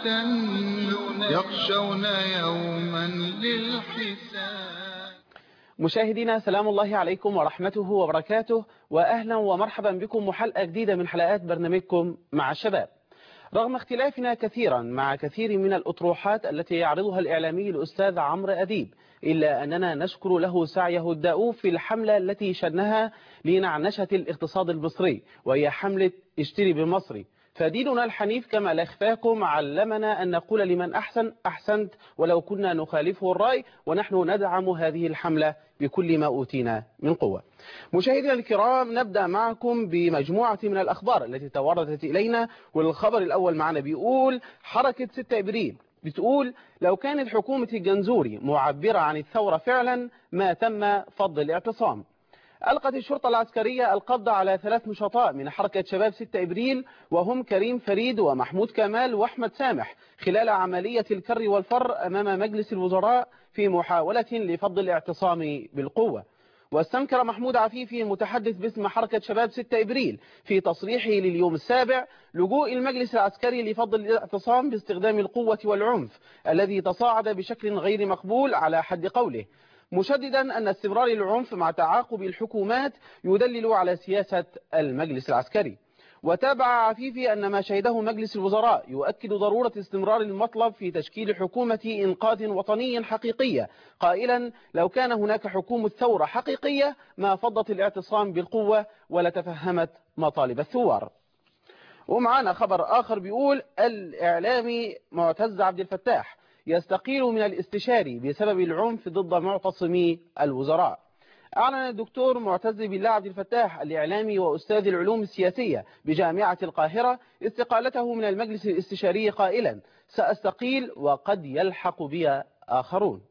يخشون يوما للحساب مشاهدينا سلام الله عليكم ورحمته وبركاته وأهلا ومرحبا بكم وحلقة جديدة من حلقات برنامجكم مع الشباب رغم اختلافنا كثيرا مع كثير من الأطروحات التي يعرضها الإعلامي الأستاذ عمرو أديب إلا أننا نشكر له سعيه الدؤوب في الحملة التي شنها لنعنشة الاقتصاد المصري وهي حملة اشتري بالمصري فديننا الحنيف كما لا يخفاكم علمنا أن نقول لمن أحسن أحسنت ولو كنا نخالفه الرأي ونحن ندعم هذه الحملة بكل ما أوتينا من قوة مشاهدينا الكرام نبدأ معكم بمجموعة من الأخبار التي توردت إلينا والخبر الأول معنا بيقول حركة 6 إبريل بتقول لو كانت حكومة الجنزوري معبرة عن الثورة فعلا ما تم فض الاعتصام ألقت الشرطة العسكرية القبض على ثلاث نشطاء من حركة شباب 6 إبريل وهم كريم فريد ومحمود كمال وأحمد سامح خلال عملية الكر والفر أمام مجلس الوزراء في محاولة لفض الاعتصام بالقوة واستنكر محمود عفيفي متحدث باسم حركة شباب 6 إبريل في تصريحه لليوم السابع لجوء المجلس العسكري لفض الاعتصام باستخدام القوة والعنف الذي تصاعد بشكل غير مقبول على حد قوله مشددا أن استمرار العنف مع تعاقب الحكومات يدلل على سياسة المجلس العسكري وتابع عفيفي أن ما شهده مجلس الوزراء يؤكد ضرورة استمرار المطلب في تشكيل حكومة إنقاذ وطني حقيقية قائلا لو كان هناك حكومة ثورة حقيقية ما فضت الاعتصام بالقوة ولا تفهمت مطالب الثوار ومعانا خبر آخر بيقول الإعلامي معتز عبد الفتاح يستقيل من الاستشاري بسبب العنف ضد معتصمي الوزراء أعلن الدكتور معتز بالله عبد الفتاح الإعلامي وأستاذ العلوم السياسية بجامعة القاهرة استقالته من المجلس الاستشاري قائلا سأستقيل وقد يلحق بي آخرون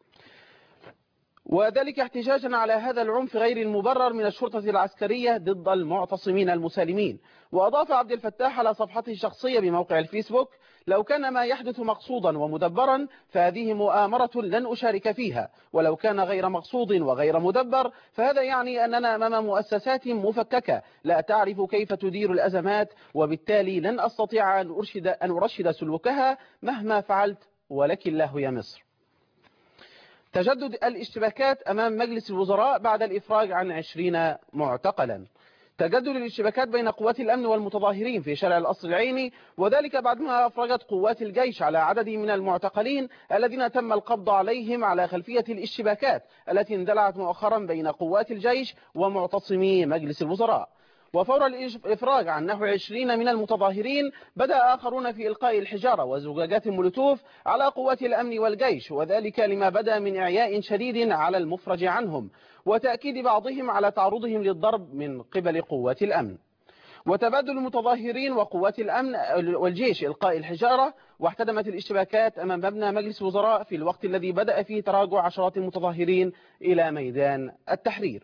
وذلك احتجاجا على هذا العنف غير المبرر من الشرطة العسكرية ضد المعتصمين المسالمين وأضاف عبد الفتاح على صفحته الشخصية بموقع الفيسبوك لو كان ما يحدث مقصودا ومدبرا فهذه مؤامرة لن أشارك فيها ولو كان غير مقصود وغير مدبر فهذا يعني أننا أمام مؤسسات مفككة لا تعرف كيف تدير الأزمات وبالتالي لن أستطيع أن أرشد, أن أرشد سلوكها مهما فعلت ولك الله يا مصر تجدد الاشتباكات أمام مجلس الوزراء بعد الإفراج عن عشرين معتقلا تجدد الاشتباكات بين قوات الأمن والمتظاهرين في شارع القصر العيني وذلك بعدما أفرجت قوات الجيش على عدد من المعتقلين الذين تم القبض عليهم على خلفية الاشتباكات التي اندلعت مؤخرا بين قوات الجيش ومعتصمي مجلس الوزراء وفور الإفراج عن نحو 20 من المتظاهرين بدأ آخرون في إلقاء الحجارة وزجاجات المولوتوف على قوات الأمن والجيش وذلك لما بدأ من إعياء شديد على المفرج عنهم وتأكيد بعضهم على تعرضهم للضرب من قبل قوات الأمن وتبادل المتظاهرين وقوات الأمن والجيش إلقاء الحجارة واحتدمت الاشتباكات أمام مبنى مجلس الوزراء في الوقت الذي بدأ فيه تراجع عشرات المتظاهرين إلى ميدان التحرير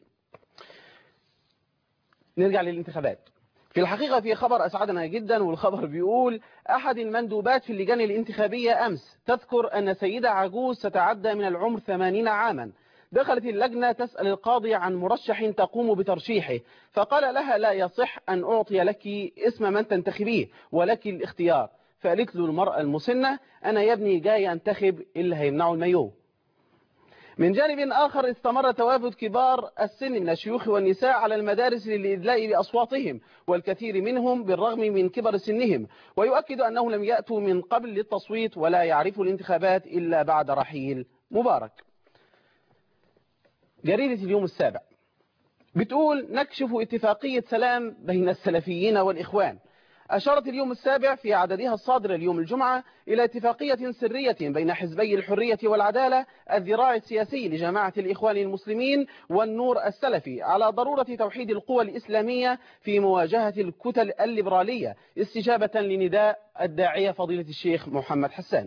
نرجع للانتخابات في الحقيقة في خبر أسعدنا جدا والخبر بيقول أحد المندوبات في اللجان الانتخابية أمس تذكر أن سيدة عجوز تتعدى من العمر 80 عاما دخلت اللجنة تسأل القاضي عن مرشح تقوم بترشيحه فقال لها لا يصح أن أعطي لك اسم من تنتخبيه ولك الاختيار فقالت له المرأة المسنة أنا يا ابني جاي أنتخب اللي هيمنعوا المايوه من جانب آخر استمر توافد كبار السن من الشيوخ والنساء على المدارس للإدلاء بأصواتهم والكثير منهم بالرغم من كبر سنهم ويؤكد أنهم لم يأتوا من قبل للتصويت ولا يعرفوا الانتخابات إلا بعد رحيل مبارك جريدة اليوم السابع بتقول نكشف اتفاقية سلام بين السلفيين والإخوان أشارت اليوم السابع في عددها الصادر اليوم الجمعة إلى اتفاقية سرية بين حزبي الحرية والعدالة الذراع السياسي لجماعة الإخوان المسلمين والنور السلفي على ضرورة توحيد القوى الإسلامية في مواجهة الكتل الليبرالية استجابة لنداء الداعية فضيلة الشيخ محمد حسان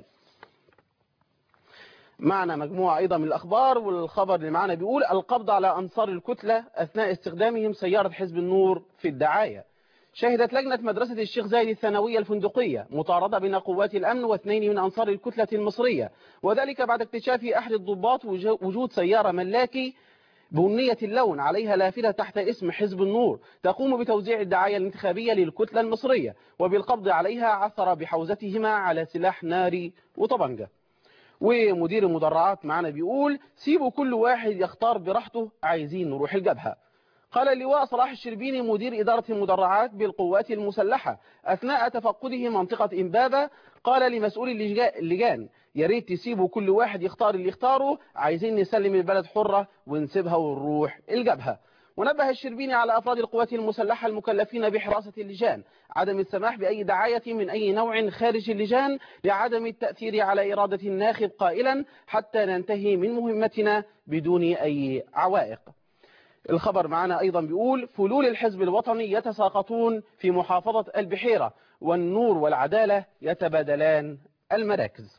معنا مجموعة أيضا من الأخبار والخبر اللي معنا بيقول القبض على أنصار الكتلة أثناء استخدامهم سيارة حزب النور في الدعاية شهدت لجنة مدرسة الشيخ زايد الثانوية الفندقية مطاردة بين قوات الأمن واثنين من أنصار الكتلة المصرية وذلك بعد اكتشاف أحد الضباط وجود سيارة ملاكي بنية اللون عليها لافتة تحت اسم حزب النور تقوم بتوزيع الدعاية الانتخابية للكتلة المصرية وبالقبض عليها عثر بحوزتهما على سلاح ناري وطبنجة ومدير المدرعات معنا بيقول سيبوا كل واحد يختار براحته عايزين نروح الجبهة قال اللواء صلاح الشربيني مدير إدارة المدرعات بالقوات المسلحة أثناء تفقده منطقة إمبابة قال لمسؤول اللجان يا ريت تسيبوا كل واحد يختار اللي يختاره عايزين نسلم البلد حرة ونسيبها ونروح الجبهة ونبه الشربيني على أفراد القوات المسلحة المكلفين بحراسة اللجان عدم السماح بأي دعاية من أي نوع خارج اللجان لعدم التأثير على إرادة الناخب قائلا حتى ننتهي من مهمتنا بدون أي عوائق الخبر معنا أيضا بيقول فلول الحزب الوطني يتساقطون في محافظة البحيرة والنور والعدالة يتبادلان المراكز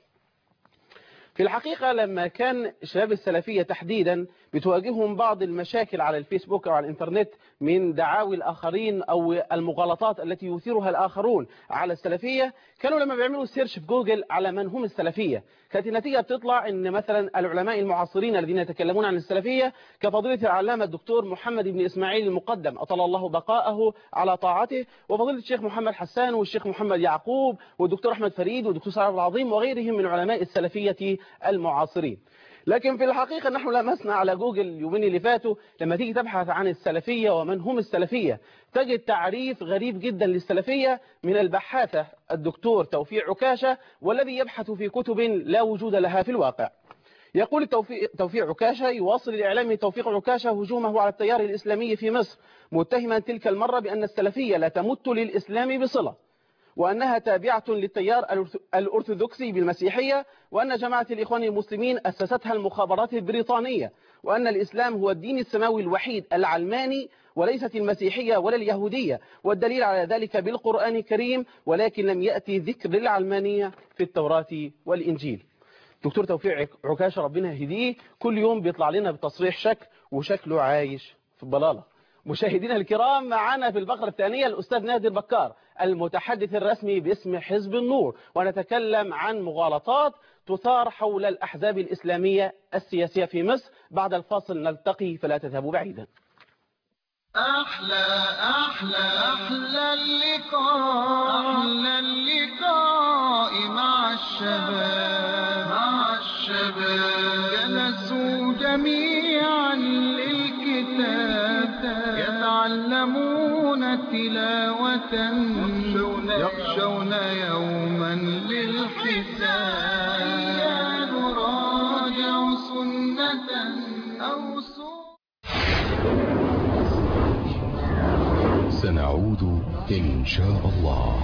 في الحقيقة لما كان شباب السلفية تحديدا بتواجههم بعض المشاكل على الفيسبوك أو على الإنترنت من دعاوي الآخرين أو المغالطات التي يثيرها الآخرون على السلفية كانوا لما بيعملوا سيرش في جوجل على من هم السلفية كانت النتيجة بتطلع أن مثلا العلماء المعاصرين الذين يتكلمون عن السلفية كفضيلة العلامة الدكتور محمد بن إسماعيل المقدم أطل الله بقاءه على طاعته وفضيلة الشيخ محمد حسان والشيخ محمد يعقوب والدكتور أحمد فريد والدكتور صالح العظيم وغيرهم من علماء السلفية المعاصرين لكن في الحقيقة نحن لمسنا على جوجل اليومين اللي فاتوا لما تيجي تبحث عن السلفية ومن هم السلفية تجد تعريف غريب جدا للسلفية من البحاثة الدكتور توفيق عكاشة والذي يبحث في كتب لا وجود لها في الواقع يقول توفيق, توفيق عكاشة يواصل الإعلامي توفيق عكاشة هجومه على التيار الإسلامي في مصر متهما تلك المرة بأن السلفية لا تمت للإسلام بصلة وأنها تابعة للتيار الأرثوذكسي بالمسيحية وأن جماعة الإخوان المسلمين أسستها المخابرات البريطانية وأن الإسلام هو الدين السماوي الوحيد العلماني وليست المسيحية ولا اليهودية والدليل على ذلك بالقرآن الكريم ولكن لم يأتي ذكر للعلمانية في التوراة والإنجيل دكتور توفيق عكاشة ربنا يهديه كل يوم بيطلع لنا بتصريح شكل وشكله عايش في الضلالة مشاهدينا الكرام معنا في الفقرة الثانية الأستاذ نادر بكار المتحدث الرسمي باسم حزب النور ونتكلم عن مغالطات تثار حول الأحزاب الإسلامية السياسية في مصر بعد الفاصل نلتقي فلا تذهبوا بعيدا أحلى أحلى أحلى اللقاء أحلى اللقاء مع الشباب مع الشباب جلسوا جميعا للكتاب يتعلمون تلاوة يخشون يوما للحساب نراجع سنة أو سنة سنعود إن شاء الله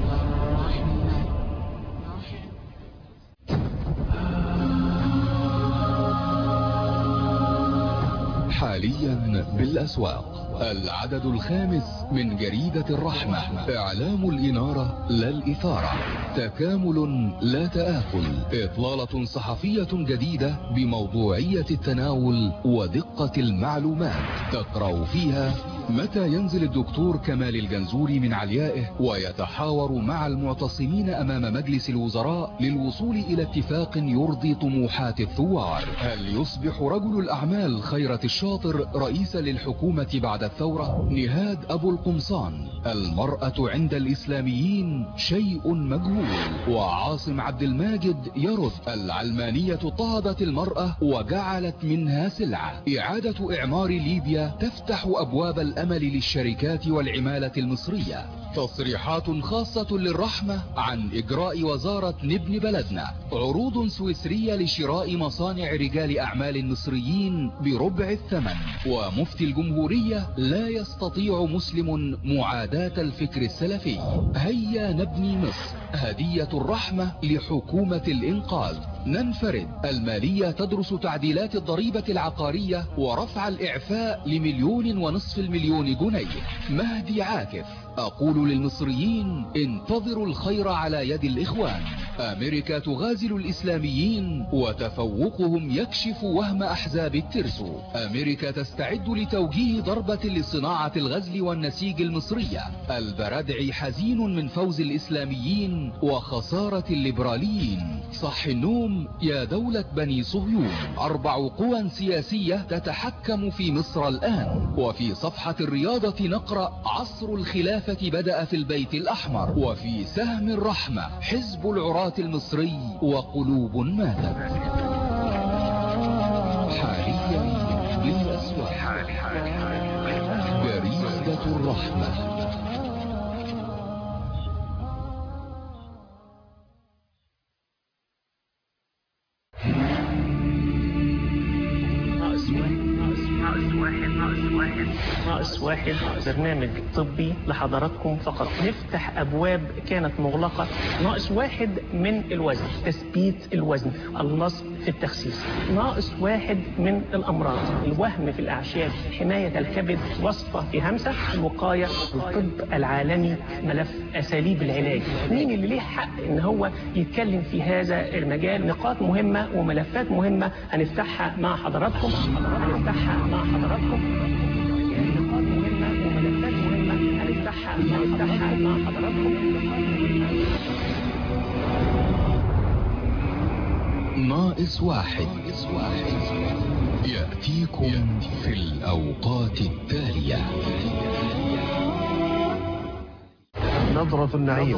حاليا بالأسواق العدد الخامس من جريدة الرحمة إعلام الإنارة لا الإثارة تكامل لا تآكل إطلالة صحفية جديدة بموضوعية التناول ودقة المعلومات تقرأ فيها متى ينزل الدكتور كمال الجنزوري من عليائه ويتحاور مع المعتصمين أمام مجلس الوزراء للوصول إلى اتفاق يرضي طموحات الثوار هل يصبح رجل الأعمال خيرة الشاطر رئيسا للحكومة بعد الثورة نهاد أبو القمصان المرأة عند الإسلاميين شيء مجهول وعاصم عبد الماجد يرد العلمانية طابت المرأة وجعلت منها سلعة إعادة إعمار ليبيا تفتح أبواب الأمل للشركات والعمالة المصرية تصريحات خاصة للرحمة عن إجراء وزارة نبن بلدنا عروض سويسرية لشراء مصانع رجال أعمال مصريين بربع الثمن ومفتي الجمهورية لا يستطيع مسلم معاداة الفكر السلفي هيا نبني مصر هدية الرحمة لحكومة الإنقاذ ننفرد المالية تدرس تعديلات الضريبة العقارية ورفع الإعفاء لمليون ونصف المليون جنيه مهدي عاكف أقول للمصريين انتظروا الخير على يد الإخوان أمريكا تغازل الإسلاميين وتفوقهم يكشف وهم أحزاب الترسو أمريكا تستعد لتوجيه ضربة لصناعة الغزل والنسيج المصرية البردعي حزين من فوز الإسلاميين وخسارة الليبراليين صح النوم يا دولة بني صهيون أربع قوى سياسية تتحكم في مصر الآن وفي صفحة الرياضة نقرأ عصر الخلافة بدأ في البيت الأحمر وفي سهم الرحمة حزب العراة المصري وقلوب ماتت حاليا للأسواق جريدة الرحمة ناقص واحد ناقص واحد ناقص واحد ناقص واحد برنامج طبي لحضراتكم فقط نفتح ابواب كانت مغلقه ناقص واحد من الوزن تثبيت الوزن النصب في التخسيس ناقص واحد من الامراض الوهم في الاعشاب حمايه الكبد وصفه في همسه الوقايه الطب العالمي ملف اساليب العلاج مين اللي ليه حق ان هو يتكلم في هذا المجال نقاط مهمه وملفات مهمه هنفتحها مع حضراتكم هنفتحها مع حضراتكم نقاط مهمه وملفات مهمه هنفتحها هنفتحها مع حضراتكم ناقص واحد يأتيكم في الأوقات التالية نظرة النعيم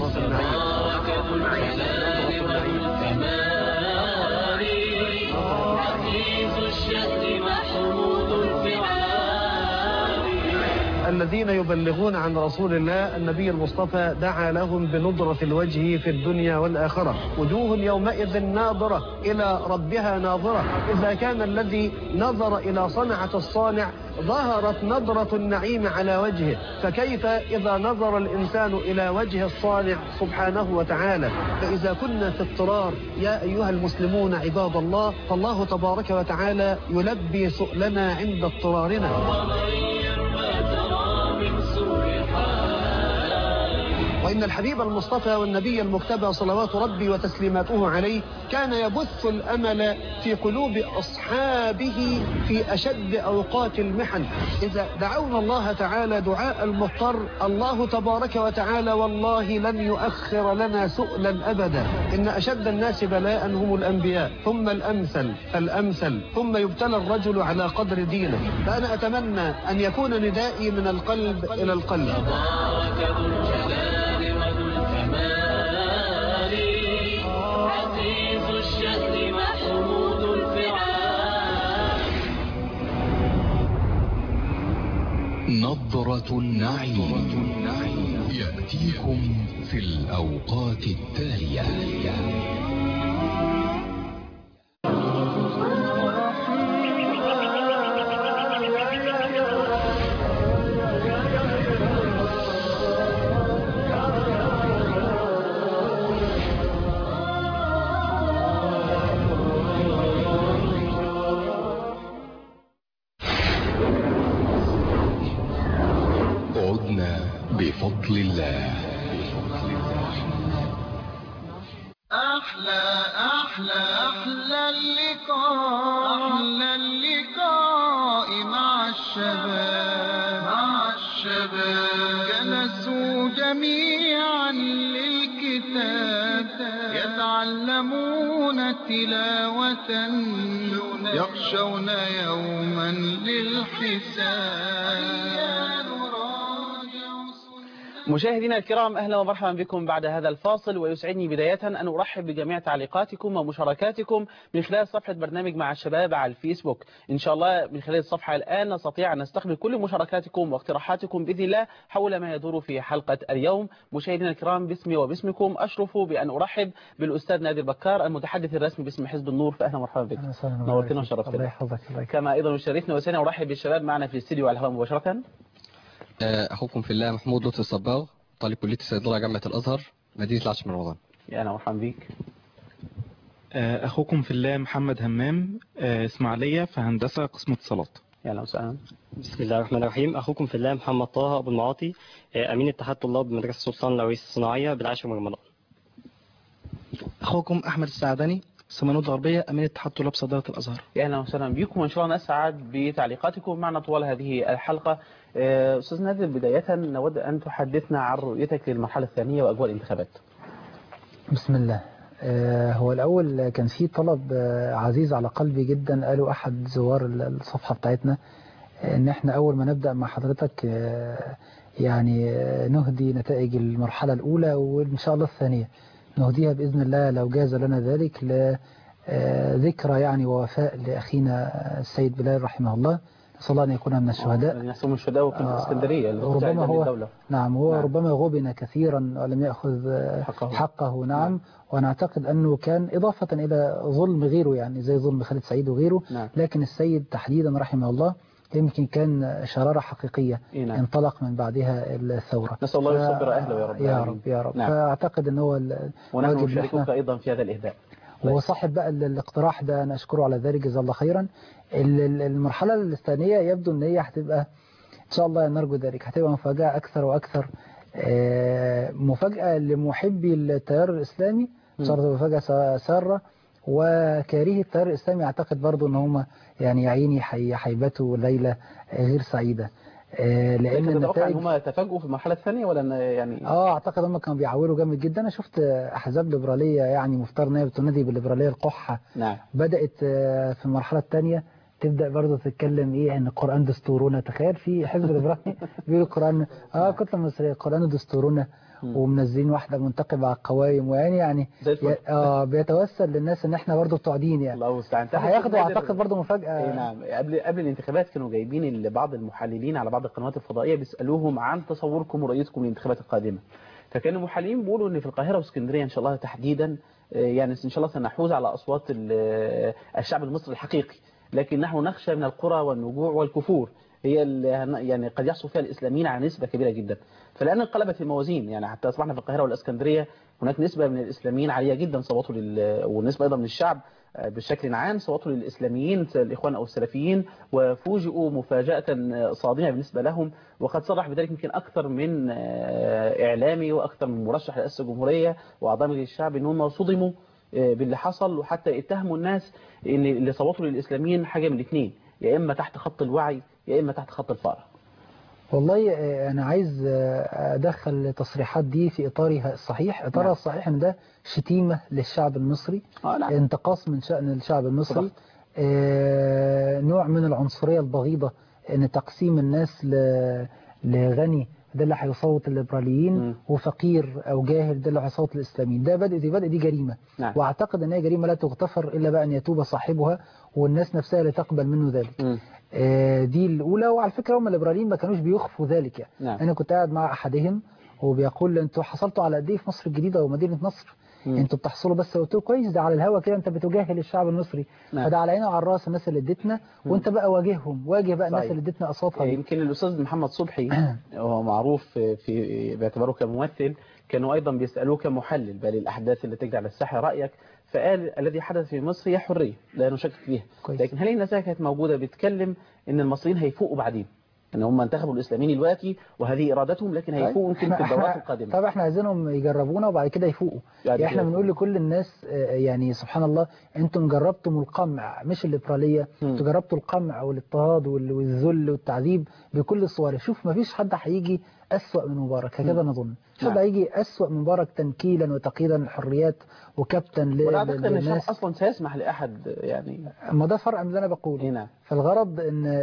الذين يبلغون عن رسول الله النبي المصطفى دعا لهم بنضرة الوجه في الدنيا والآخرة وجوه يومئذ ناظرة إلى ربها ناظرة إذا كان الذي نظر إلى صنعة الصانع ظهرت نظرة النعيم على وجهه فكيف إذا نظر الإنسان إلى وجه الصانع سبحانه وتعالى فإذا كنا في اضطرار يا أيها المسلمون عباد الله فالله تبارك وتعالى يلبي سؤلنا عند اضطرارنا وإن الحبيب المصطفى والنبي المجتبى صلوات ربي وتسليماته عليه كان يبث الأمل في قلوب أصحابه في أشد أوقات المحن إذا دعونا الله تعالى دعاء المضطر الله تبارك وتعالى والله لن يؤخر لنا سؤلا أبدا إن أشد الناس بلاء هم الأنبياء ثم الأمثل فالأمثل ثم يبتلى الرجل على قدر دينه فأنا أتمنى أن يكون ندائي من القلب إلى القلب نظرة النعيم يأتيكم في الأوقات التالية عدنا بفضل الله أحلى أحلى أحلى اللقاء أحلى اللقاء مع الشباب مع الشباب جلسوا جميعا للكتاب يتعلمون تلاوة يخشون يوما للحساب مشاهدينا الكرام أهلا ومرحبا بكم بعد هذا الفاصل ويسعدني بداية أن أرحب بجميع تعليقاتكم ومشاركاتكم من خلال صفحة برنامج مع الشباب على الفيسبوك إن شاء الله من خلال الصفحة الآن نستطيع أن نستقبل كل مشاركاتكم واقتراحاتكم بإذن الله حول ما يدور في حلقة اليوم مشاهدينا الكرام باسمي وباسمكم أشرف بأن أرحب بالأستاذ نادر بكار المتحدث الرسمي باسم حزب النور فأهلا ومرحبا بك نورتنا الله وشرفتنا يحفظك الله يكرمك. كما أيضا يشرفنا وسنة أرحب بالشباب معنا في الاستديو على الهواء مباشرة آه، أخوكم في الله محمود لطفي الصباغ طالب كلية الصيدلة جامعة الأزهر مدينة العاشر من رمضان يا أهلا ومرحبا بك آه، أخوكم في الله محمد همام آه، إسماعيلية في هندسة قسم اتصالات يا أهلا وسهلا بسم الله الرحمن الرحيم أخوكم في الله محمد طه أبو المعاطي آه، أمين اتحاد طلاب بمدرسة سلطان العويس الصناعية بالعاشر من رمضان أخوكم أحمد السعداني سمنود غربية أمين اتحاد طلاب صيدلة الأزهر يا اهلا وسهلا بكم وان شاء الله نسعد بتعليقاتكم معنا طوال هذه الحلقه آه، استاذ نادر بدايه نود ان تحدثنا عن رؤيتك للمرحله الثانيه واجواء الانتخابات بسم الله آه، هو الأول كان في طلب آه، عزيز على قلبي جدا قاله أحد زوار ال- الصفحة بتاعتنا آه، إن إحنا أول ما نبدأ مع حضرتك آه، يعني آه، نهدي نتائج المرحلة الأولى وإن شاء الله الثانية نهديها بإذن الله لو جاز لنا ذلك لذكرى يعني ووفاء لأخينا السيد بلال رحمه الله نسأل الله أن يكون من الشهداء يحسبون الشهداء في آه، الاسكندريه اللي ربما تساعد هو الدوله نعم هو نعم. ربما غبن كثيرا ولم يأخذ آه، حقه. حقه نعم وأنا أعتقد أنه كان إضافة إلى ظلم غيره يعني زي ظلم خالد سعيد وغيره نعم. لكن السيد تحديدا رحمه الله يمكن كان شرارة حقيقية إيه نعم. انطلق من بعدها الثورة نسال الله ف- يصبر اهله يا رب يا العالمين. رب يا رب نعم. فأعتقد أن هو ال- ونحن واجب إن نشاركك إحنا- ايضا في هذا الاهداء وهو صاحب بقى ال- الاقتراح ده انا اشكره على ذلك جزاه الله خيرا ال- ال- المرحله الثانيه يبدو ان هي هتبقى ان شاء الله نرجو ذلك هتبقى مفاجاه اكثر واكثر آه، مفاجاه لمحبي التيار الاسلامي ان شاء الله تبقى مفاجاه سا- ساره وكارهي التيار الاسلامي اعتقد برضو ان هم يعني يا عيني حي- هيباتوا ليله غير سعيده آه، لان لكن تتوقع ان النتائج هم يتفاجئوا في المرحله الثانيه ولا إن يعني اه اعتقد هم كانوا بيعولوا جامد جدا انا شفت احزاب ليبراليه يعني مفترض ان هي بتنادي بالليبراليه القحه نعم بدات آه، في المرحله الثانيه تبدا برضه تتكلم ايه ان القران دستورنا تخيل في حزب ليبرالي بيقول القران اه كتله مصريه القران دستورنا ومنزلين واحده منتقبه على القوائم ويعني يعني زي الفل. ي- اه بيتوسل للناس ان احنا برضه بتوع دين يعني الله المستعان هياخدوا اعتقد برضه مفاجاه اي نعم قبل قبل الانتخابات كانوا جايبين ال- بعض المحللين على بعض القنوات الفضائيه بيسالوهم عن تصوركم ورؤيتكم للانتخابات القادمه فكان المحللين بيقولوا ان في القاهره واسكندريه ان شاء الله تحديدا آه، يعني ان شاء الله سنحوز على اصوات ال- آه، الشعب المصري الحقيقي لكن نحن نخشى من القرى والنجوع والكفور هي اللي هن- يعني قد يحصل فيها الاسلاميين على نسبه كبيره جدا فالان انقلبت الموازين يعني حتى اصبحنا في القاهره والاسكندريه هناك نسبه من الاسلاميين عاليه جدا صوتوا لل والنسبه ايضا من الشعب آه، بشكل عام صوتوا للاسلاميين الاخوان او السلفيين وفوجئوا مفاجاه آه، صادمه بالنسبه لهم وقد صرح بذلك يمكن اكثر من آه، اعلامي واكثر من مرشح لرئاسه الجمهوريه واعضاء مجلس الشعب ان هم صدموا آه، باللي حصل وحتى اتهموا الناس ان اللي صوتوا للاسلاميين حاجه من الاثنين يا اما تحت خط الوعي يا اما تحت خط الفقر والله آه، انا عايز آه، ادخل التصريحات دي في اطارها الصحيح اطارها نعم. الصحيح ان ده شتيمه للشعب المصري آه نعم. انتقاص من شأن الشعب المصري طبعا. آه، نوع من العنصريه البغيضه ان تقسيم الناس ل- لغني ده اللي هيصوت الليبراليين مم. وفقير او جاهل ده اللي هيصوت الاسلاميين ده بدء دي بدء دي جريمه نعم. واعتقد ان هي جريمه لا تغتفر الا بقى ان يتوب صاحبها والناس نفسها اللي تقبل منه ذلك مم. آه، دي الأولى وعلى فكرة هم الليبراليين ما كانوش بيخفوا ذلك يعني نعم. أنا كنت قاعد مع أحدهم وبيقول أنتوا حصلتوا على قد إيه في مصر الجديدة ومدينة نصر مم. أنتوا بتحصلوا بس قلت له كويس ده على الهوا كده أنت بتجاهل الشعب المصري نعم. فده على عيني وعلى الراس الناس اللي اديتنا وأنت بقى واجههم واجه بقى الناس صحيح. اللي اديتنا أصواتها دي. يمكن الأستاذ محمد صبحي وهو معروف في باعتباره كممثل كانوا أيضا بيسألوه كمحلل بل الأحداث اللي تجري على الساحة رأيك فقال الذي حدث في مصر هي حرية لا نشكك فيها كويس. لكن هل الناس كانت موجودة بتكلم إن المصريين هيفوقوا بعدين ان هم انتخبوا الاسلاميين دلوقتي وهذه ارادتهم لكن هيفوقوا يمكن في إحنا- الدورات إحنا- القادمه طب احنا عايزينهم يجربونا وبعد كده يفوقوا بعد يعني احنا كده بنقول لكل الناس آه، يعني سبحان الله انتم جربتم القمع مش الليبراليه مم. انتم جربتوا القمع والاضطهاد وال- والذل والتعذيب بكل صوره شوف ما فيش حد هيجي اسوأ من مبارك هكذا مم. نظن مش حد نعم. هيجي اسوأ من مبارك تنكيلا وتقييدا للحريات وكبتا ل- ولا اعتقد ان الشعب للناس اصلا سيسمح لاحد يعني ما ده فرق من اللي انا بقوله اي نعم فالغرض ان آه،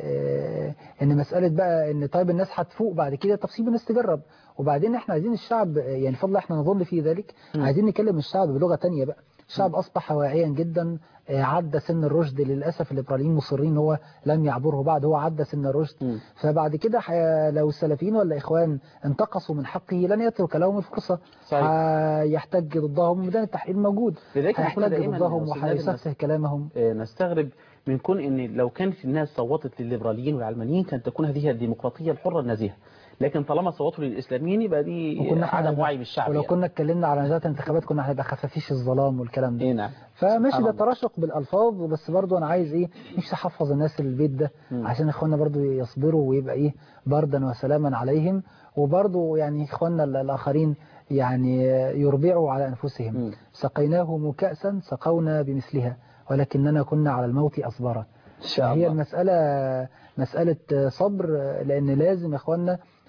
آه، ان مساله بقى ان طيب الناس هتفوق بعد كده طب سيب الناس تجرب وبعدين احنا عايزين الشعب آه، يعني فضل احنا نظن في ذلك مم. عايزين نكلم الشعب بلغه تانية بقى الشعب اصبح واعيا جدا آه، عدى سن الرشد للاسف الليبراليين مصرين إن هو لم يعبره بعد هو عدى سن الرشد مم. فبعد كده حي- لو السلفيين ولا اخوان انتقصوا من حقه لن يترك لهم الفرصه صحيح. هيحتج ضدهم ميدان التحقيق موجود لذلك احنا كنا هيحتج دائما ضدهم يا أستاذ نادر وهيسفه كلامهم آه، نستغرب من كون ان لو كان في الناس صوتت للليبراليين والعلمانيين كانت تكون هذه الديمقراطيه الحره النزيهه لكن طالما صوتوا للاسلاميين يبقى دي وكنا احنا عدم هنبقى- وعي بالشعب ولو يعني. كنا اتكلمنا على نزاهه الانتخابات كنا هنبقى خفافيش الظلام والكلام ده اي نعم فماشي سبحان ده الله. تراشق بالالفاظ بس برضو انا عايز ايه نفسي احفظ الناس اللي البيت ده مم. عشان اخواننا برضو يصبروا ويبقى ايه بردا وسلاما عليهم وبرضو يعني اخواننا ال- الاخرين يعني يربعوا على انفسهم مم. سقيناهم كأسا سقونا بمثلها ولكننا كنا على الموت اصبرا ان شاء هي الله المسألة مسألة صبر لأن لازم يا إخواننا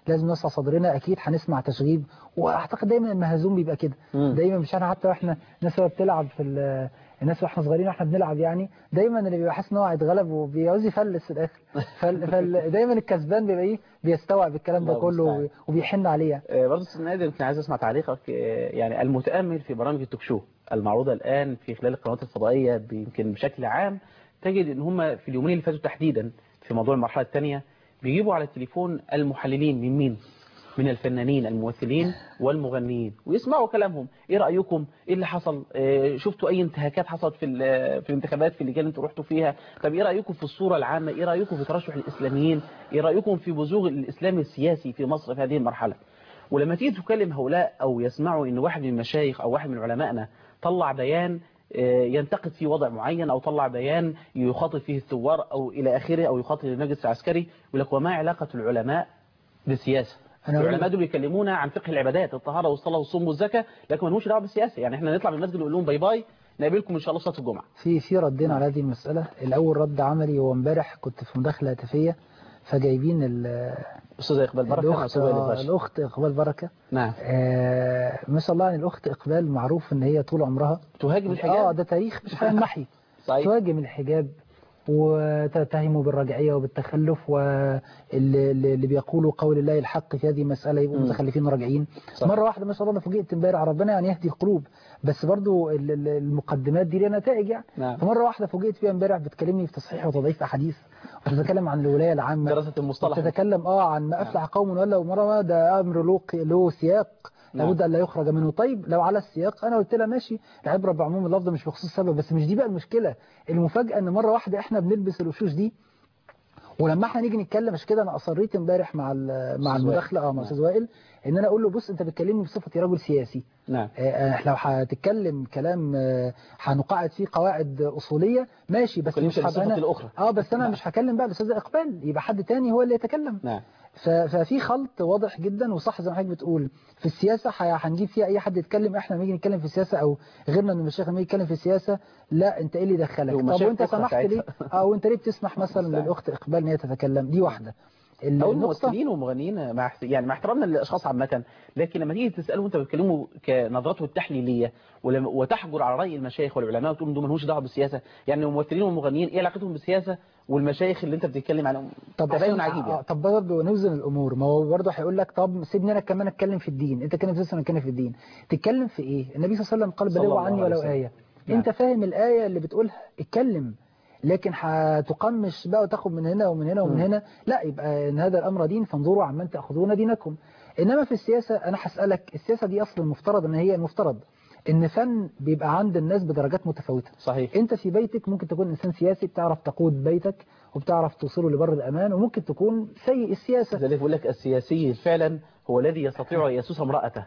لازم نوسع صدرنا اكيد هنسمع تشغيب واعتقد دايما المهزوم بيبقى كده مم. دايما مش احنا حتى واحنا الناس اللي بتلعب في ال- الناس واحنا صغيرين واحنا بنلعب يعني دايما اللي بيبقى حاسس ان هو هيتغلب وبيعوز يفلس في الاخر فال... فال... دايما الكسبان بيبقى ايه بيستوعب الكلام ده الله كله المستعان. وبي- وبيحن عليه يعني. آه، برضه استاذ نادر يمكن عايز اسمع تعليقك آه، يعني المتامل في برامج التوك شو المعروضه الان في خلال القنوات الفضائيه ب- يمكن بشكل عام تجد ان هم في اليومين اللي فاتوا تحديدا في موضوع المرحله الثانيه بيجيبوا على التليفون المحللين من مين؟ من الفنانين الممثلين والمغنيين ويسمعوا كلامهم ايه رايكم ايه اللي حصل آه، شفتوا اي انتهاكات حصلت في ال- في الانتخابات في اللجان اللي انتوا رحتوا فيها طب ايه رايكم في الصوره العامه ايه رايكم في ترشح الاسلاميين ايه رايكم في بزوغ الاسلام السياسي في مصر في هذه المرحله ولما تيجي تكلم هؤلاء او يسمعوا ان واحد من المشايخ او واحد من علمائنا طلع بيان آه، ينتقد فيه وضع معين او طلع بيان يخاطب فيه الثوار او الى اخره او يخاطب المجلس العسكري يقول لك وما علاقه العلماء بالسياسه أنا أقول- العلماء دول بيكلمونا عن فقه العبادات الطهاره والصلاه والصوم والزكاه لكن ما لهمش دعوه بالسياسه يعني احنا نطلع من المسجد ونقول لهم باي باي نقابلكم ان شاء الله صلاه الجمعه في في ردين على هذه المسألة الأول رد عملي هو امبارح كنت في مداخلة هاتفية فجايبين ال- استاذ اقبال بركه الأخت أستاذ وائل آه، الباشا. الأخت إقبال بركة نعم آه ما شاء الله يعني الأخت إقبال معروف إن هي طول عمرها تهاجم الحجاب اه ده تاريخ مش هينمحي صحيح تهاجم الحجاب وتتهمه بالرجعية وبالتخلف واللي اللي بيقولوا قول الله الحق في هذه المسألة يبقوا مم. متخلفين وراجعين صح. مرة واحدة ما شاء الله أنا فوجئت امبارح ربنا يعني يهدي القلوب بس برضو ال- ال- المقدمات دي ليها نتائج يعني نعم فمرة واحدة فوجئت فيها امبارح بتكلمني في تصحيح وتضعيف أحاديث وتتكلم عن الولاية العامة دراسه المصطلح وتتكلم اه عن ما افلح قوم ولوا مرة ده امر له له سياق نعم. لابد ان لا يخرج منه طيب لو على السياق انا قلت لها ماشي العبره بعموم اللفظ مش بخصوص السبب بس مش دي بقى المشكله المفاجاه ان مره واحده احنا بنلبس الوشوش دي ولما احنا نيجي نتكلم عشان كده انا اصريت امبارح مع ال- مع أستاذ المداخله اه مع نعم. استاذ وائل ان انا اقول له بص انت بتكلمني بصفتي رجل سياسي نعم آه، احنا لو هتتكلم كلام آه، هنقاعد فيه قواعد اصوليه ماشي بس كلمت مش هبقى بصفتي انا الاخرى اه بس انا نعم. مش هكلم بقى الاستاذ اقبال يبقى حد تاني هو اللي يتكلم نعم ف- ففي خلط واضح جدا وصح زي ما حضرتك بتقول في السياسه ح- هنجيب فيها اي حد يتكلم احنا لما نيجي نتكلم في السياسه او غيرنا من المشايخ لما يجي يتكلم في السياسه لا انت ايه اللي دخلك هو طب مشايخ وانت أخرى سمحت ساعتها. ليه اه وانت ليه بتسمح مثلا المستعان. للاخت اقبال ان هي تتكلم دي واحده ال- او النقطه الممثلين والمغنيين مع احت- يعني مع احترامنا للاشخاص عامه لكن لما تيجي تساله وانت بتكلمه كنظرته التحليليه ولم- وتحجر على راي المشايخ والعلماء وتقول دول مالهمش دعوه بالسياسه يعني الممثلين والمغنيين ايه علاقتهم بالسياسه والمشايخ اللي انت بتتكلم عنهم طب تباين عشان- عجيب آه، يعني طب برضه نوزن الامور ما هو برضه هيقول لك طب سيبني انا كمان اتكلم في الدين انت تتكلم في السياسه انا اتكلم في الدين تتكلم في ايه النبي صلى الله عليه وسلم قال صلى بلغوا الله عني عليه ولو وسلم. ايه نعم. انت فاهم الايه اللي بتقولها اتكلم لكن هتقمش بقى وتاخد من هنا ومن هنا ومن مم. هنا لا يبقى ان هذا الامر دين فانظروا عمن تاخذون دينكم انما في السياسه انا هسالك السياسه دي اصلا المفترض ان هي المفترض ان فن بيبقى عند الناس بدرجات متفاوته صحيح انت في بيتك ممكن تكون انسان سياسي بتعرف تقود بيتك وبتعرف توصله لبر الامان وممكن تكون سيء السياسه لذلك بقول لك السياسي فعلا هو الذي يستطيع ان يسوس امراته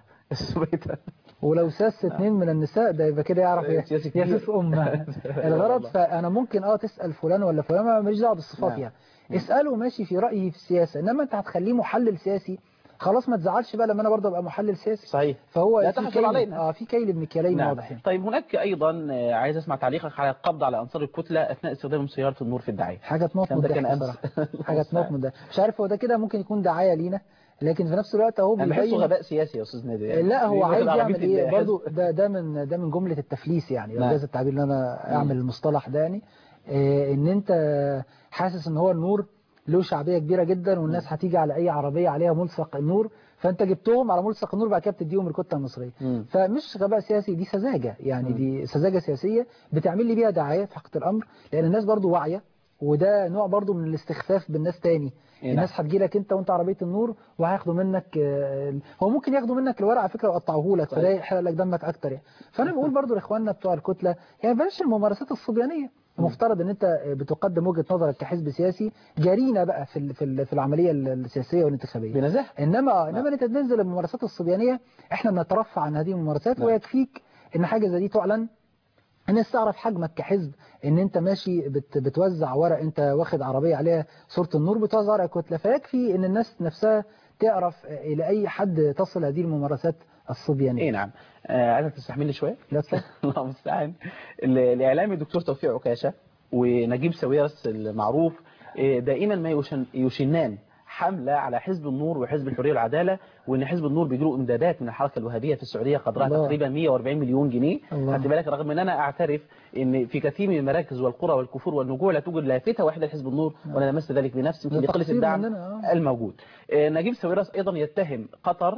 ولو ساس اثنين من النساء ده يبقى كده يعرف سياسي كبير. يسوس امه الغرض والله. فانا ممكن اه تسال فلان ولا فلان ما ماليش دعوه بالصفات نعم. يعني اساله ماشي في رايه في السياسه انما انت هتخليه محلل سياسي خلاص ما تزعلش بقى لما انا برضه ابقى محلل سياسي صحيح فهو لا في تحجر كيل- علينا. اه في كيل ابن كيلين نعم. واضح يعني. طيب هناك ايضا آه، عايز اسمع تعليقك على القبض على انصار الكتله اثناء استخدام سياره النور في الدعايه حاجه تموت كان من ده كان الضحك امس بصراحه حاجه تموت من ده مش عارف هو ده كده ممكن يكون دعايه لينا لكن في نفس الوقت اهو انا بحسه بيبين غباء سياسي يا استاذ نادي يعني. لا هو بيقول عايز العربية يعمل ايه الحزب. برضو ده ده من ده من جمله التفليس يعني لو نعم. جاز التعبير ان انا اعمل المصطلح ده يعني إيه ان انت حاسس ان هو النور له شعبيه كبيره جدا والناس هتيجي على اي عربيه عليها ملصق النور فانت جبتهم على ملصق النور بعد كده بتديهم الكتله المصريه مم. فمش غباء سياسي دي سذاجه يعني مم. دي سذاجه سياسيه بتعمل لي بيها دعايه في حقيقه الامر لان الناس برضو واعيه وده نوع برضو من الاستخفاف بالناس تاني إيه الناس هتجي لك انت وانت عربيه النور وهياخدوا منك آه، هو ممكن ياخدوا منك الورق على فكره ويقطعوه لك فده يحرق لك دمك اكتر يعني فانا بقول برضو لاخواننا بتوع الكتله يعني بلاش الممارسات الصبيانيه المفترض ان انت بتقدم وجهه نظرك كحزب سياسي جارينا بقى في ال- في ال- في العمليه السياسيه والانتخابيه بنزاهه انما انما انت تنزل الممارسات الصبيانيه احنا بنترفع عن هذه الممارسات نعم. ويكفيك ان حاجه زي دي تعلن الناس تعرف حجمك كحزب ان انت ماشي بت بتوزع ورق انت واخد عربيه عليها صوره النور بتوزع ورق كتله فيكفي ان الناس نفسها تعرف الى اي حد تصل هذه الممارسات الصبيانيه ايه نعم آه عايزك تستحملني شويه لا اتفضل. الله المستعان ال- الاعلامي الدكتور توفيق عكاشه ونجيب ساويرس المعروف آه، دائما ما يشن يشنان حملة على حزب النور وحزب الحرية والعدالة وان حزب النور بيجيله امدادات من الحركة الوهابية في السعودية قدرها الله. تقريبا 140 مليون جنيه الله. خدت بالك رغم ان انا اعترف ان في كثير من المراكز والقرى والكفور والنجوع لا توجد لافتة واحدة لحزب النور وانا لمست ذلك بنفسي يمكن ده لقلة تقصير الدعم مننا، آه. الموجود آه، نجيب ساويرس ايضا يتهم قطر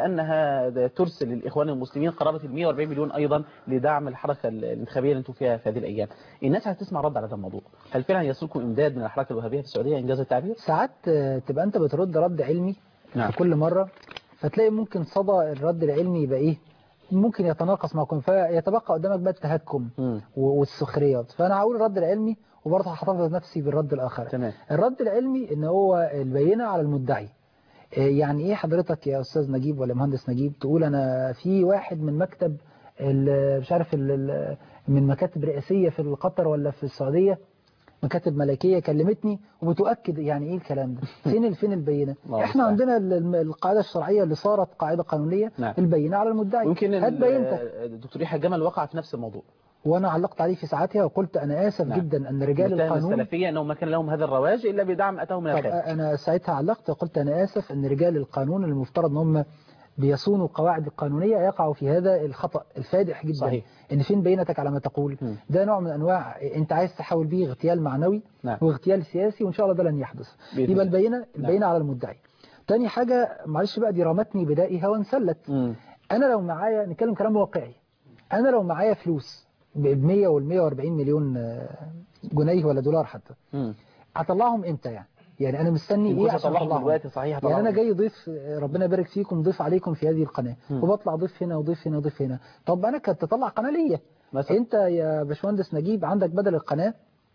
بانها ترسل للاخوان المسلمين قرابه ال 140 مليون ايضا لدعم الحركه الانتخابيه اللي انتم فيها في هذه الايام الناس هتسمع رد على هذا الموضوع هل فعلا يصلكم امداد من الحركه الوهابيه في السعوديه انجاز التعبير ساعات آه، تبقى انت بترد رد علمي نعم. في كل مرة فتلاقي ممكن صدى الرد العلمي يبقى ايه ممكن يتناقص معكم فيتبقى قدامك بقى التهكم مم. و- والسخريات فانا هقول الرد العلمي وبرضه هحتفظ نفسي بالرد الاخر تمام الرد العلمي ان هو البينة على المدعي آه، يعني ايه حضرتك يا استاذ نجيب ولا مهندس نجيب تقول انا في واحد من مكتب ال- مش عارف ال- ال- من مكاتب رئاسية في قطر ولا في السعودية مكاتب ملكية كلمتني وبتؤكد يعني ايه الكلام ده فين ال- فين البينة الله احنا المستعان. عندنا ال- الم- القاعدة الشرعية اللي صارت قاعدة قانونية نعم. البينة على المدعي يمكن هات ال- بينتك الدكتور يحيى جمل وقع في نفس الموضوع وانا علقت عليه في ساعتها وقلت انا اسف نعم. جدا ان رجال متهم القانون السلفيه انهم ما كان لهم هذا الرواج الا بدعم اتاهم من طب الخارج انا ساعتها علقت وقلت انا اسف ان رجال القانون المفترض ان هم بيصونوا القواعد القانونية يقعوا في هذا الخطأ الفادح جدا صحيح. ان فين بينتك على ما تقول مم. ده نوع من انواع انت عايز تحاول به اغتيال معنوي نعم. واغتيال سياسي وان شاء الله ده لن يحدث بإذن يبقى الله. البينة البينة على المدعي تاني حاجة معلش بقى دي رمتني بدائها وانسلت مم. انا لو معايا نتكلم كلام واقعي انا لو معايا فلوس ب 100 وال 140 مليون آه، جنيه ولا دولار حتى مم. هطلعهم امتى يعني يعني انا مستني إن ايه كنت عشان أطلعهم اطلعهم دلوقتي صحيح يعني انا هطلعهم. جاي ضيف ربنا يبارك فيكم ضيف عليكم في هذه القناه مم. وبطلع ضيف هنا وضيف هنا وضيف هنا طب انا كنت تطلع قناه ليا مثلا انت يا باشمهندس نجيب عندك بدل القناه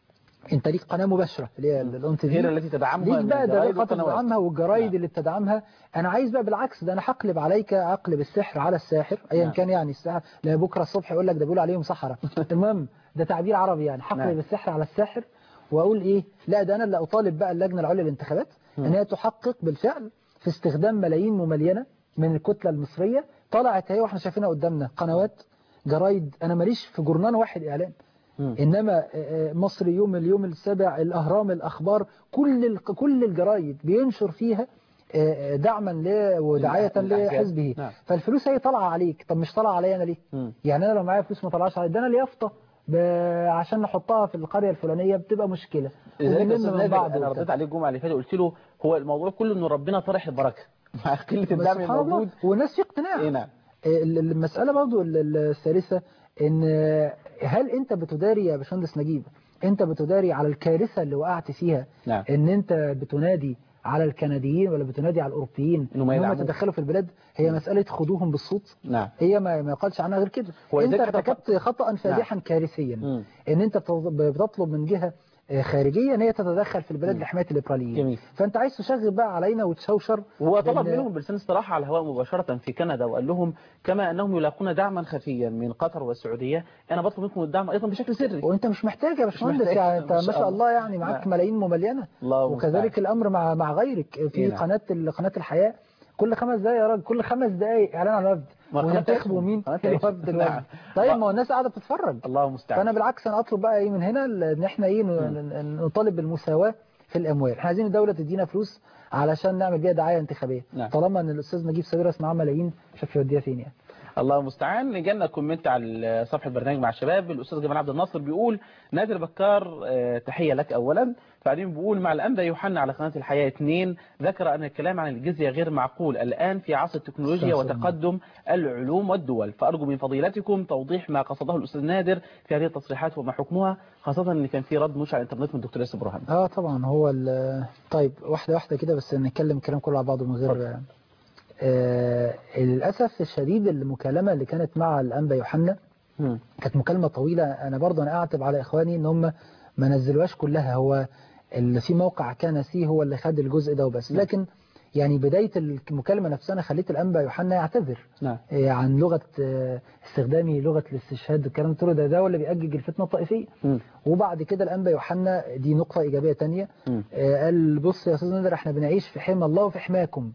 انت ليك قناه مباشره اللي هي الاون تي غير في التي تدعمها ليك من بقى الجرائد ده والقنوات. تدعمها والجرايد نعم. اللي بتدعمها انا عايز بقى بالعكس ده انا هقلب عليك اقلب السحر على الساحر ايا نعم. كان يعني السحر لا بكره الصبح يقول لك ده بيقول عليهم سحره المهم ده تعبير عربي يعني هقلب نعم. السحر على الساحر واقول ايه لا ده انا اللي اطالب بقى اللجنه العليا للانتخابات مم. ان هي تحقق بالفعل في استخدام ملايين مملينه من الكتله المصريه طلعت اهي واحنا شايفينها قدامنا قنوات جرايد انا ماليش في جورنان واحد اعلان مم. انما آه، آه، مصر يوم اليوم السابع الاهرام الاخبار كل ال- كل الجرايد بينشر فيها آه، آه، دعما ل ودعايه للأحزاب. لحزبه نعم. فالفلوس هي طالعه عليك طب مش طالعه عليا انا ليه مم. يعني انا لو معايا فلوس ما طلعش عليا ده انا اليافطه ب... عشان نحطها في القريه الفلانيه بتبقى مشكله لذلك يا وبنلم استاذ من نادر بعض انا وبتاع. رديت عليه الجمعه اللي فاتت قلت له هو الموضوع كله ان ربنا طرح البركه مع قله بس الدعم سبحان الله الموجود والناس في اقتناع ايه نعم ال- ال- المسألة برضو ال- ال- الثالثة ان هل انت بتداري يا باشمهندس نجيب انت بتداري على الكارثة اللي وقعت فيها نعم ان انت بتنادي على الكنديين ولا بتنادي على الاوروبيين إنهم ان هم يدعموك. يتدخلوا في البلاد هي مسألة خدوهم بالصوت نعم هي ما ما يقالش عنها غير كده هو انت إذا كتب- ارتكبت خطأ فادحا كارثيا مم. ان انت بتطلب بتطلب من جهة آه، خارجية ان هي تتدخل في البلاد مم. لحماية الليبراليين جميل. فانت عايز تشغل بقى علينا وتشوشر هو طلب إن- منهم بلسان استراحة على الهواء مباشرة في كندا وقال لهم كما أنهم يلاقون دعما خفيا من قطر والسعودية أنا بطلب منكم الدعم أيضا بشكل سري وانت مش محتاج يا باشمهندس محتاج. يعني انت ما ما شاء شاء الله. الله يعني معاك نعم. ملايين مملينه الله وكذلك المستعان. الامر مع مع غيرك إيه في نعم. قناه ال- قناه الحياه كل خمس دقائق يا راجل كل خمس دقائق اعلان عن وفد ما قناة وينتخبوا اسمه. مين قناة اسمه. الوفد نعم. الوفد طيب ما هو الناس قاعده بتتفرج الله المستعان فانا بالعكس انا اطلب بقى ايه من هنا ال- ان احنا ايه ن- نطالب بالمساواه في الاموال احنا عايزين الدوله تدينا فلوس علشان نعمل بيها دعايه انتخابيه نعم. طالما ان الاستاذ نجيب ساويرس معاه ملايين شوف يوديها فين يعني الله المستعان جالنا كومنت على صفحة برنامج مع الشباب الأستاذ جمال عبد الناصر بيقول نادر بكار آه، تحية لك أولا بعدين بيقول مع الأنبا يوحنا على قناة الحياة اثنين ذكر أن الكلام عن الجزية غير معقول الآن في عصر التكنولوجيا استغفر الله. وتقدم العلوم والدول فأرجو من فضيلتكم توضيح ما قصده الأستاذ نادر في هذه التصريحات وما حكمها خاصة أن كان في رد مش على الإنترنت من الدكتور ياسر برهان اه طبعا هو ال- طيب واحده واحده كده بس نتكلم الكلام كله على بعضه من غير اتفضل. آه للاسف الشديد المكالمه اللي كانت مع الانبا يوحنا مم. كانت مكالمة طويلة أنا برضه أنا أعتب على إخواني إن هم ما نزلوهاش كلها هو اللي في موقع كان سي هو اللي خد الجزء ده وبس لكن يعني بداية المكالمة نفسها أنا خليت الأنبا يوحنا يعتذر نعم آه، عن لغة آه، استخدامي لغة الاستشهاد والكلام ده قلت له ده ده هو اللي بيأجج الفتنة الطائفية مم. وبعد كده الأنبا يوحنا دي نقطة إيجابية تانية مم. آه، قال بص يا أستاذ نادر احنا بنعيش في حمى الله وفي حماكم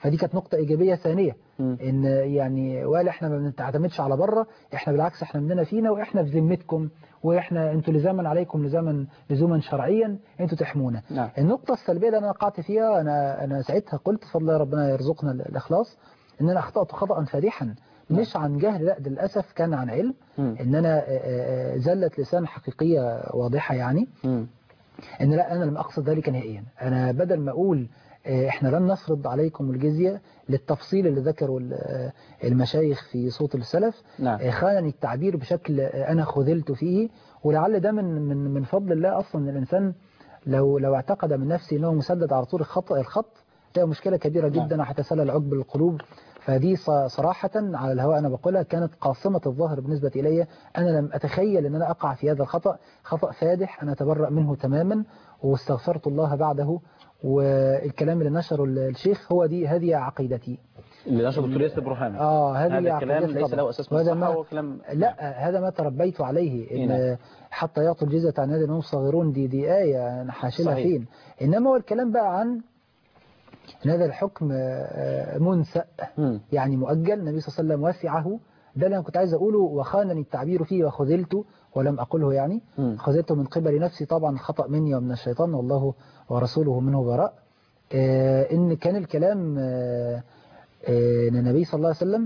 فدي كانت نقطة إيجابية ثانية إن يعني ولا إحنا ما بنعتمدش على بره إحنا بالعكس إحنا مننا فينا وإحنا في ذمتكم وإحنا أنتوا لزاما عليكم لزاما لزوما شرعيا أنتوا تحمونا نعم. النقطة السلبية اللي أنا وقعت فيها أنا أنا ساعتها قلت فضل الله ربنا يرزقنا الإخلاص إن أنا أخطأت خطأ فادحا مش عن جهل لا ده للأسف كان عن علم إن أنا آه، آه، زلت لسان حقيقية واضحة يعني ان لا انا لم اقصد ذلك نهائيا انا بدل ما اقول آه، احنا لن نفرض عليكم الجزية للتفصيل اللي ذكره ال- آه، المشايخ في صوت السلف نعم. آه، خانني التعبير بشكل آه، انا خذلت فيه ولعل ده من من من فضل الله اصلا ان الانسان لو لو اعتقد من نفسه انه مسدد على طول الخط الخط ده مشكلة كبيرة جدا وهتسلل عقب القلوب فدي ص- صراحة على الهواء أنا بقولها كانت قاصمة الظهر بالنسبة إلي أنا لم أتخيل أن أنا أقع في هذا الخطأ خطأ فادح أنا أتبرأ منه تماما واستغفرت الله بعده والكلام اللي نشره الشيخ هو دي هذه عقيدتي اللي نشر دكتور ياسر برهامي اه هذه هذا الكلام عقيدتي ليس طبعاً. له أساس من وهذا الصحة ما هو كلام لا هذا ما تربيت عليه إيه نعم. ان حتى يعطوا الجزية عن يد انهم صغيرون دي دي آية أنا حاشلها صحيح. فين إنما هو الكلام بقى عن إن هذا الحكم آه، منسأ يعني مؤجل النبي صلى الله عليه وسلم وسعه ده اللي أنا كنت عايز أقوله وخانني التعبير فيه وخذلت ولم أقوله يعني مم. خذلت من قبل نفسي طبعا خطأ مني ومن الشيطان والله ورسوله منه براء آه، إن كان الكلام آه، آه، إن النبي صلى الله عليه وسلم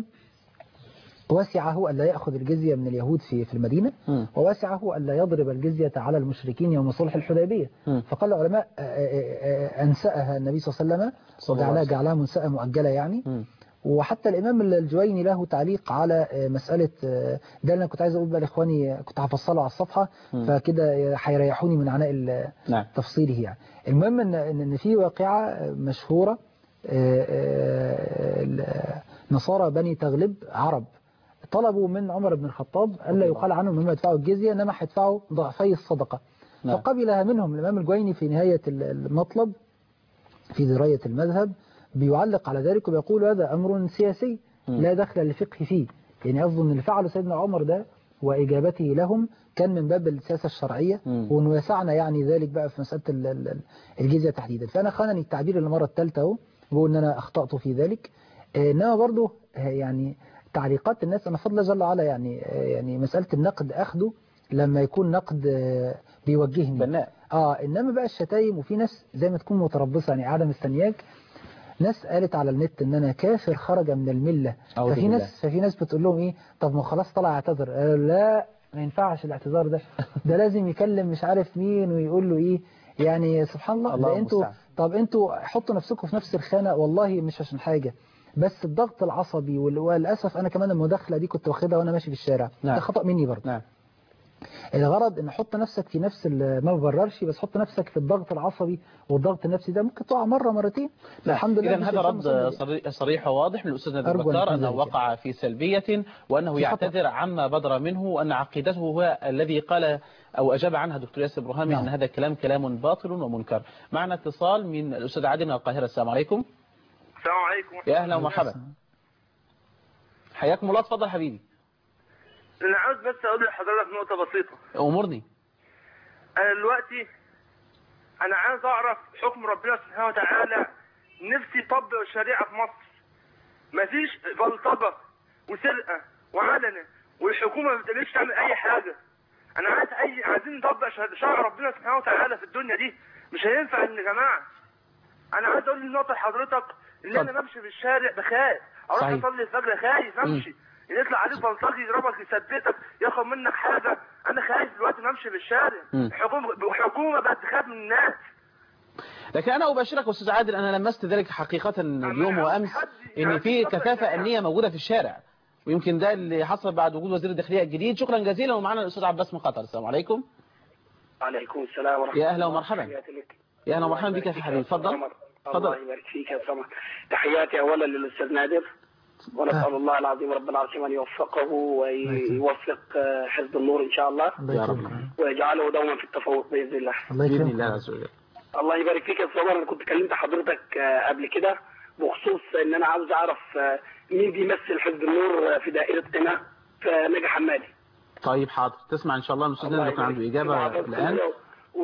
وسعه ألا يأخذ الجزية من اليهود في في المدينة ووسعه ألا يضرب الجزية على المشركين يوم صلح الحديبية مم. فقال العلماء آه، آه، آه، أنسأها النبي صلى الله عليه وسلم صلى الله عليه وجعلها وسلم. جعلها منسأة مؤجلة يعني وحتى الإمام الجويني له تعليق على آه، مسألة آه، ده اللي أنا كنت عايز أقول بقى لإخواني كنت هفصله على الصفحة مم. فكده هيريحوني من عناء ال- نعم تفصيله يعني المهم إن إن إن في واقعة مشهورة آه، آه، ال- نصارى بني تغلب عرب طلبوا من عمر بن الخطاب ألا يقال عنهم هم يدفعوا الجزية إنما هيدفعوا ضعفي الصدقة نعم. فقبلها منهم الإمام الجويني في نهاية ال- المطلب في دراية المذهب بيعلق على ذلك وبيقول هذا أمر سياسي لا دخل للفقه فيه يعني أظن اللي فعله سيدنا عمر ده وإجابته لهم كان من باب السياسة الشرعية مم. وأنه يسعنا يعني ذلك بقى في مسألة ال- ال- الجزية تحديدا فأنا خانني التعبير المرة الثالثة أهو بقول إن أنا أخطأت في ذلك آه، إنما برضه آه، يعني تعليقات الناس أنا فضل جل وعلا يعني آه، يعني مسألة النقد أخده لما يكون نقد آه، بيوجهني بناء اه انما بقى الشتايم وفي ناس زي ما تكون متربصه يعني قاعده مستنياك ناس قالت على النت ان انا كافر خرج من المله أعوذ ففي بالله. ناس ففي ناس بتقول لهم ايه طب ما خلاص طلع اعتذر آه لا ما ينفعش الاعتذار ده ده لازم يكلم مش عارف مين ويقول له ايه يعني سبحان الله, الله ده انتوا المستعان. طب انتوا حطوا نفسكم في نفس الخانه والله مش عشان حاجه بس الضغط العصبي وال- وللاسف انا كمان المداخله دي كنت واخدها وانا ماشي في الشارع نعم. ده خطا مني برضه نعم الغرض ان حط نفسك في نفس ال- ما ببررش بس حط نفسك في الضغط العصبي والضغط النفسي ده ممكن تقع مره مرتين الحمد لله إذا مش هذا الإنسان رد مصدق. صري- صريح وواضح من الأستاذ نبيل أرجو أن بكار يكون أنه ذلك. وقع في سلبية وأنه في خطأ. يعتذر عما بدر منه وأن عقيدته هو الذي قال أو أجاب عنها دكتور ياسر برهامي نعم. أن هذا الكلام كلام باطل ومنكر معنا اتصال من الأستاذ عادل من القاهرة السلام عليكم السلام عليكم يا أهلا ومرحبا حياكم الله تفضل حبيبي انا عاوز بس اقول لحضرتك نقطه بسيطه أمرني انا دلوقتي انا عايز اعرف حكم ربنا سبحانه وتعالى نفسي يطبق الشريعه في مصر مفيش بلطجه وسرقه وعلنه والحكومه ما بتقدرش تعمل اي حاجه انا عايز اي عايزين نطبق شر- شرع ربنا سبحانه وتعالى في الدنيا دي مش هينفع ان يا جماعه انا عايز اقول النقطه لحضرتك ان انا بمشي في الشارع بخاف اروح صحيح. اصلي الفجر خايف امشي يطلع عليك بلطجي يضربك يثبتك ياخد منك حاجه انا خايف دلوقتي امشي في الشارع مم. حكومه حكومه بقت تخاف من الناس لكن أنا أبشرك أستاذ عادل أنا لمست ذلك حقيقة اليوم وأمس إن في كثافة أمنية موجودة في الشارع ويمكن ده اللي حصل بعد وجود وزير الداخلية الجديد شكرا جزيلا ومعنا الأستاذ عباس من قطر السلام عليكم وعليكم السلام ورحمة يا الله أهلا ومرحبا. تحياتي لك. يا أهلا ومرحبا الله بك يا يبارك حبيبي فيك يا تفضل سمر. تفضل. الله يبارك فيك يا سمر تحياتي أولا للأستاذ نادر ونسأل الله العظيم رب العالمين أن يوفقه ويوفق آه، حزب النور إن شاء الله الله يا رب يكرمك. ويجعله دوما في التفوق بإذن الله الله بإذن يكرمك الله عز وجل الله يبارك فيك يا سمر أنا كنت كلمت حضرتك آه، قبل كده بخصوص إن أنا عاوز أعرف آه، مين بيمثل حزب النور آه، في دائرة قناة في نجا حمادي طيب حاضر تسمع إن شاء الله الأستاذ نادر يكون عنده إجابة الآن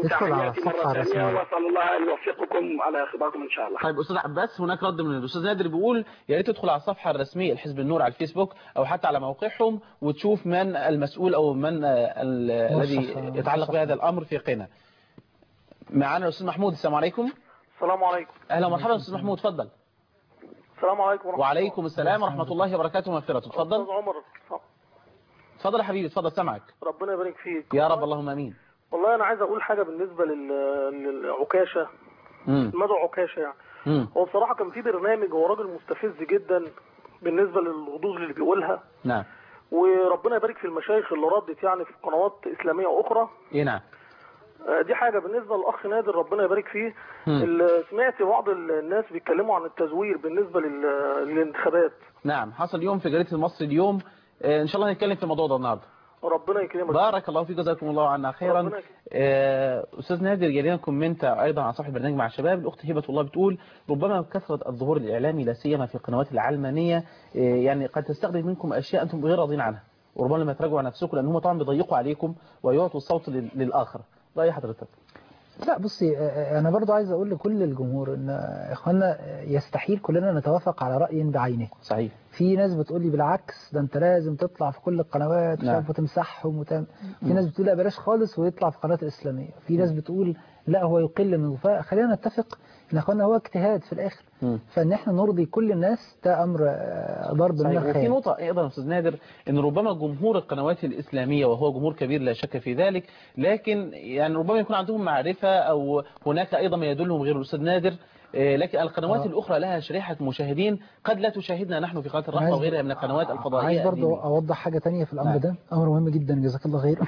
ادخل على تحياتي الصفحة مرة ثانية الرسمية. وأسأل الله أن يوفقكم على خطاكم إن شاء الله طيب استاذ عباس هناك رد من الاستاذ نادر بيقول يا ريت تدخل على الصفحه الرسميه لحزب النور على الفيسبوك او حتى على موقعهم وتشوف من المسؤول او من آه، ال- الذي مرشح- يتعلق مرشح. بهذا الامر في قنا معانا الاستاذ محمود السلام عليكم السلام عليكم اهلا ومرحبا استاذ محمود اتفضل السلام عليكم ورحمة وعليكم السلام ورحمه الله وبركاته ومغفرته الله اتفضل أستاذ عمر اتفضل يا حبيبي اتفضل سامعك ربنا يبارك فيك يا رب اللهم امين والله أنا عايز أقول حاجة بالنسبة لل... للعكاشة مم. مدعو عكاشة يعني مم. هو بصراحة كان في برنامج هو راجل مستفز جدا بالنسبة للردود اللي بيقولها نعم وربنا يبارك في المشايخ اللي ردت يعني في قنوات إسلامية أخرى ايه نعم آه، دي حاجة بالنسبة للأخ نادر ربنا يبارك فيه مم. اللي سمعت بعض الناس بيتكلموا عن التزوير بالنسبة لل... للانتخابات نعم حصل يوم في جريده المصري اليوم آه، ان شاء الله هنتكلم في الموضوع ده النهارده ربنا يكرمك بارك الله فيك جزاكم الله عنا خيرا ربنا يكرمك. آه، استاذ نادر جالنا كومنت ايضا على صفحه البرنامج مع الشباب الاخت هبه الله بتقول ربما كثره الظهور الاعلامي لا سيما في القنوات العلمانيه آه، يعني قد تستخدم منكم اشياء انتم غير راضين عنها وربما لما تراجعوا على نفسكم لان هم طبعا بيضيقوا عليكم ويعطوا الصوت لل- للاخر راي حضرتك لا بصي آه، انا برضو عايز اقول لكل الجمهور ان آه، اخوانا آه، يستحيل كلنا نتوافق على راي بعينه صحيح في ناس بتقول لي بالعكس ده انت لازم تطلع في كل القنوات مش نعم. عارف وتمسحهم وتعمل في مم. ناس بتقول لا بلاش خالص ويطلع في قناه الاسلاميه في ناس بتقول لا هو يقل من فخلينا نتفق ان اخوانا هو اجتهاد في الاخر مم. فان احنا نرضي كل الناس ده امر آه، ضرب من صحيح وفي الخيال نقطة أيضا يا أستاذ نادر أن ربما جمهور القنوات الإسلامية وهو جمهور كبير لا شك في ذلك لكن يعني ربما يكون عندهم معرفة أو هناك أيضا ما يدلهم غير الأستاذ نادر آه، لكن القنوات آه. الأخرى لها شريحة مشاهدين قد لا تشاهدنا نحن في قناة الرحمة عايز- وغيرها من القنوات الفضائية عايز برضو الدينية. اوضح حاجه تانية في الامر نعم. ده امر مهم جدا جزاك الله خير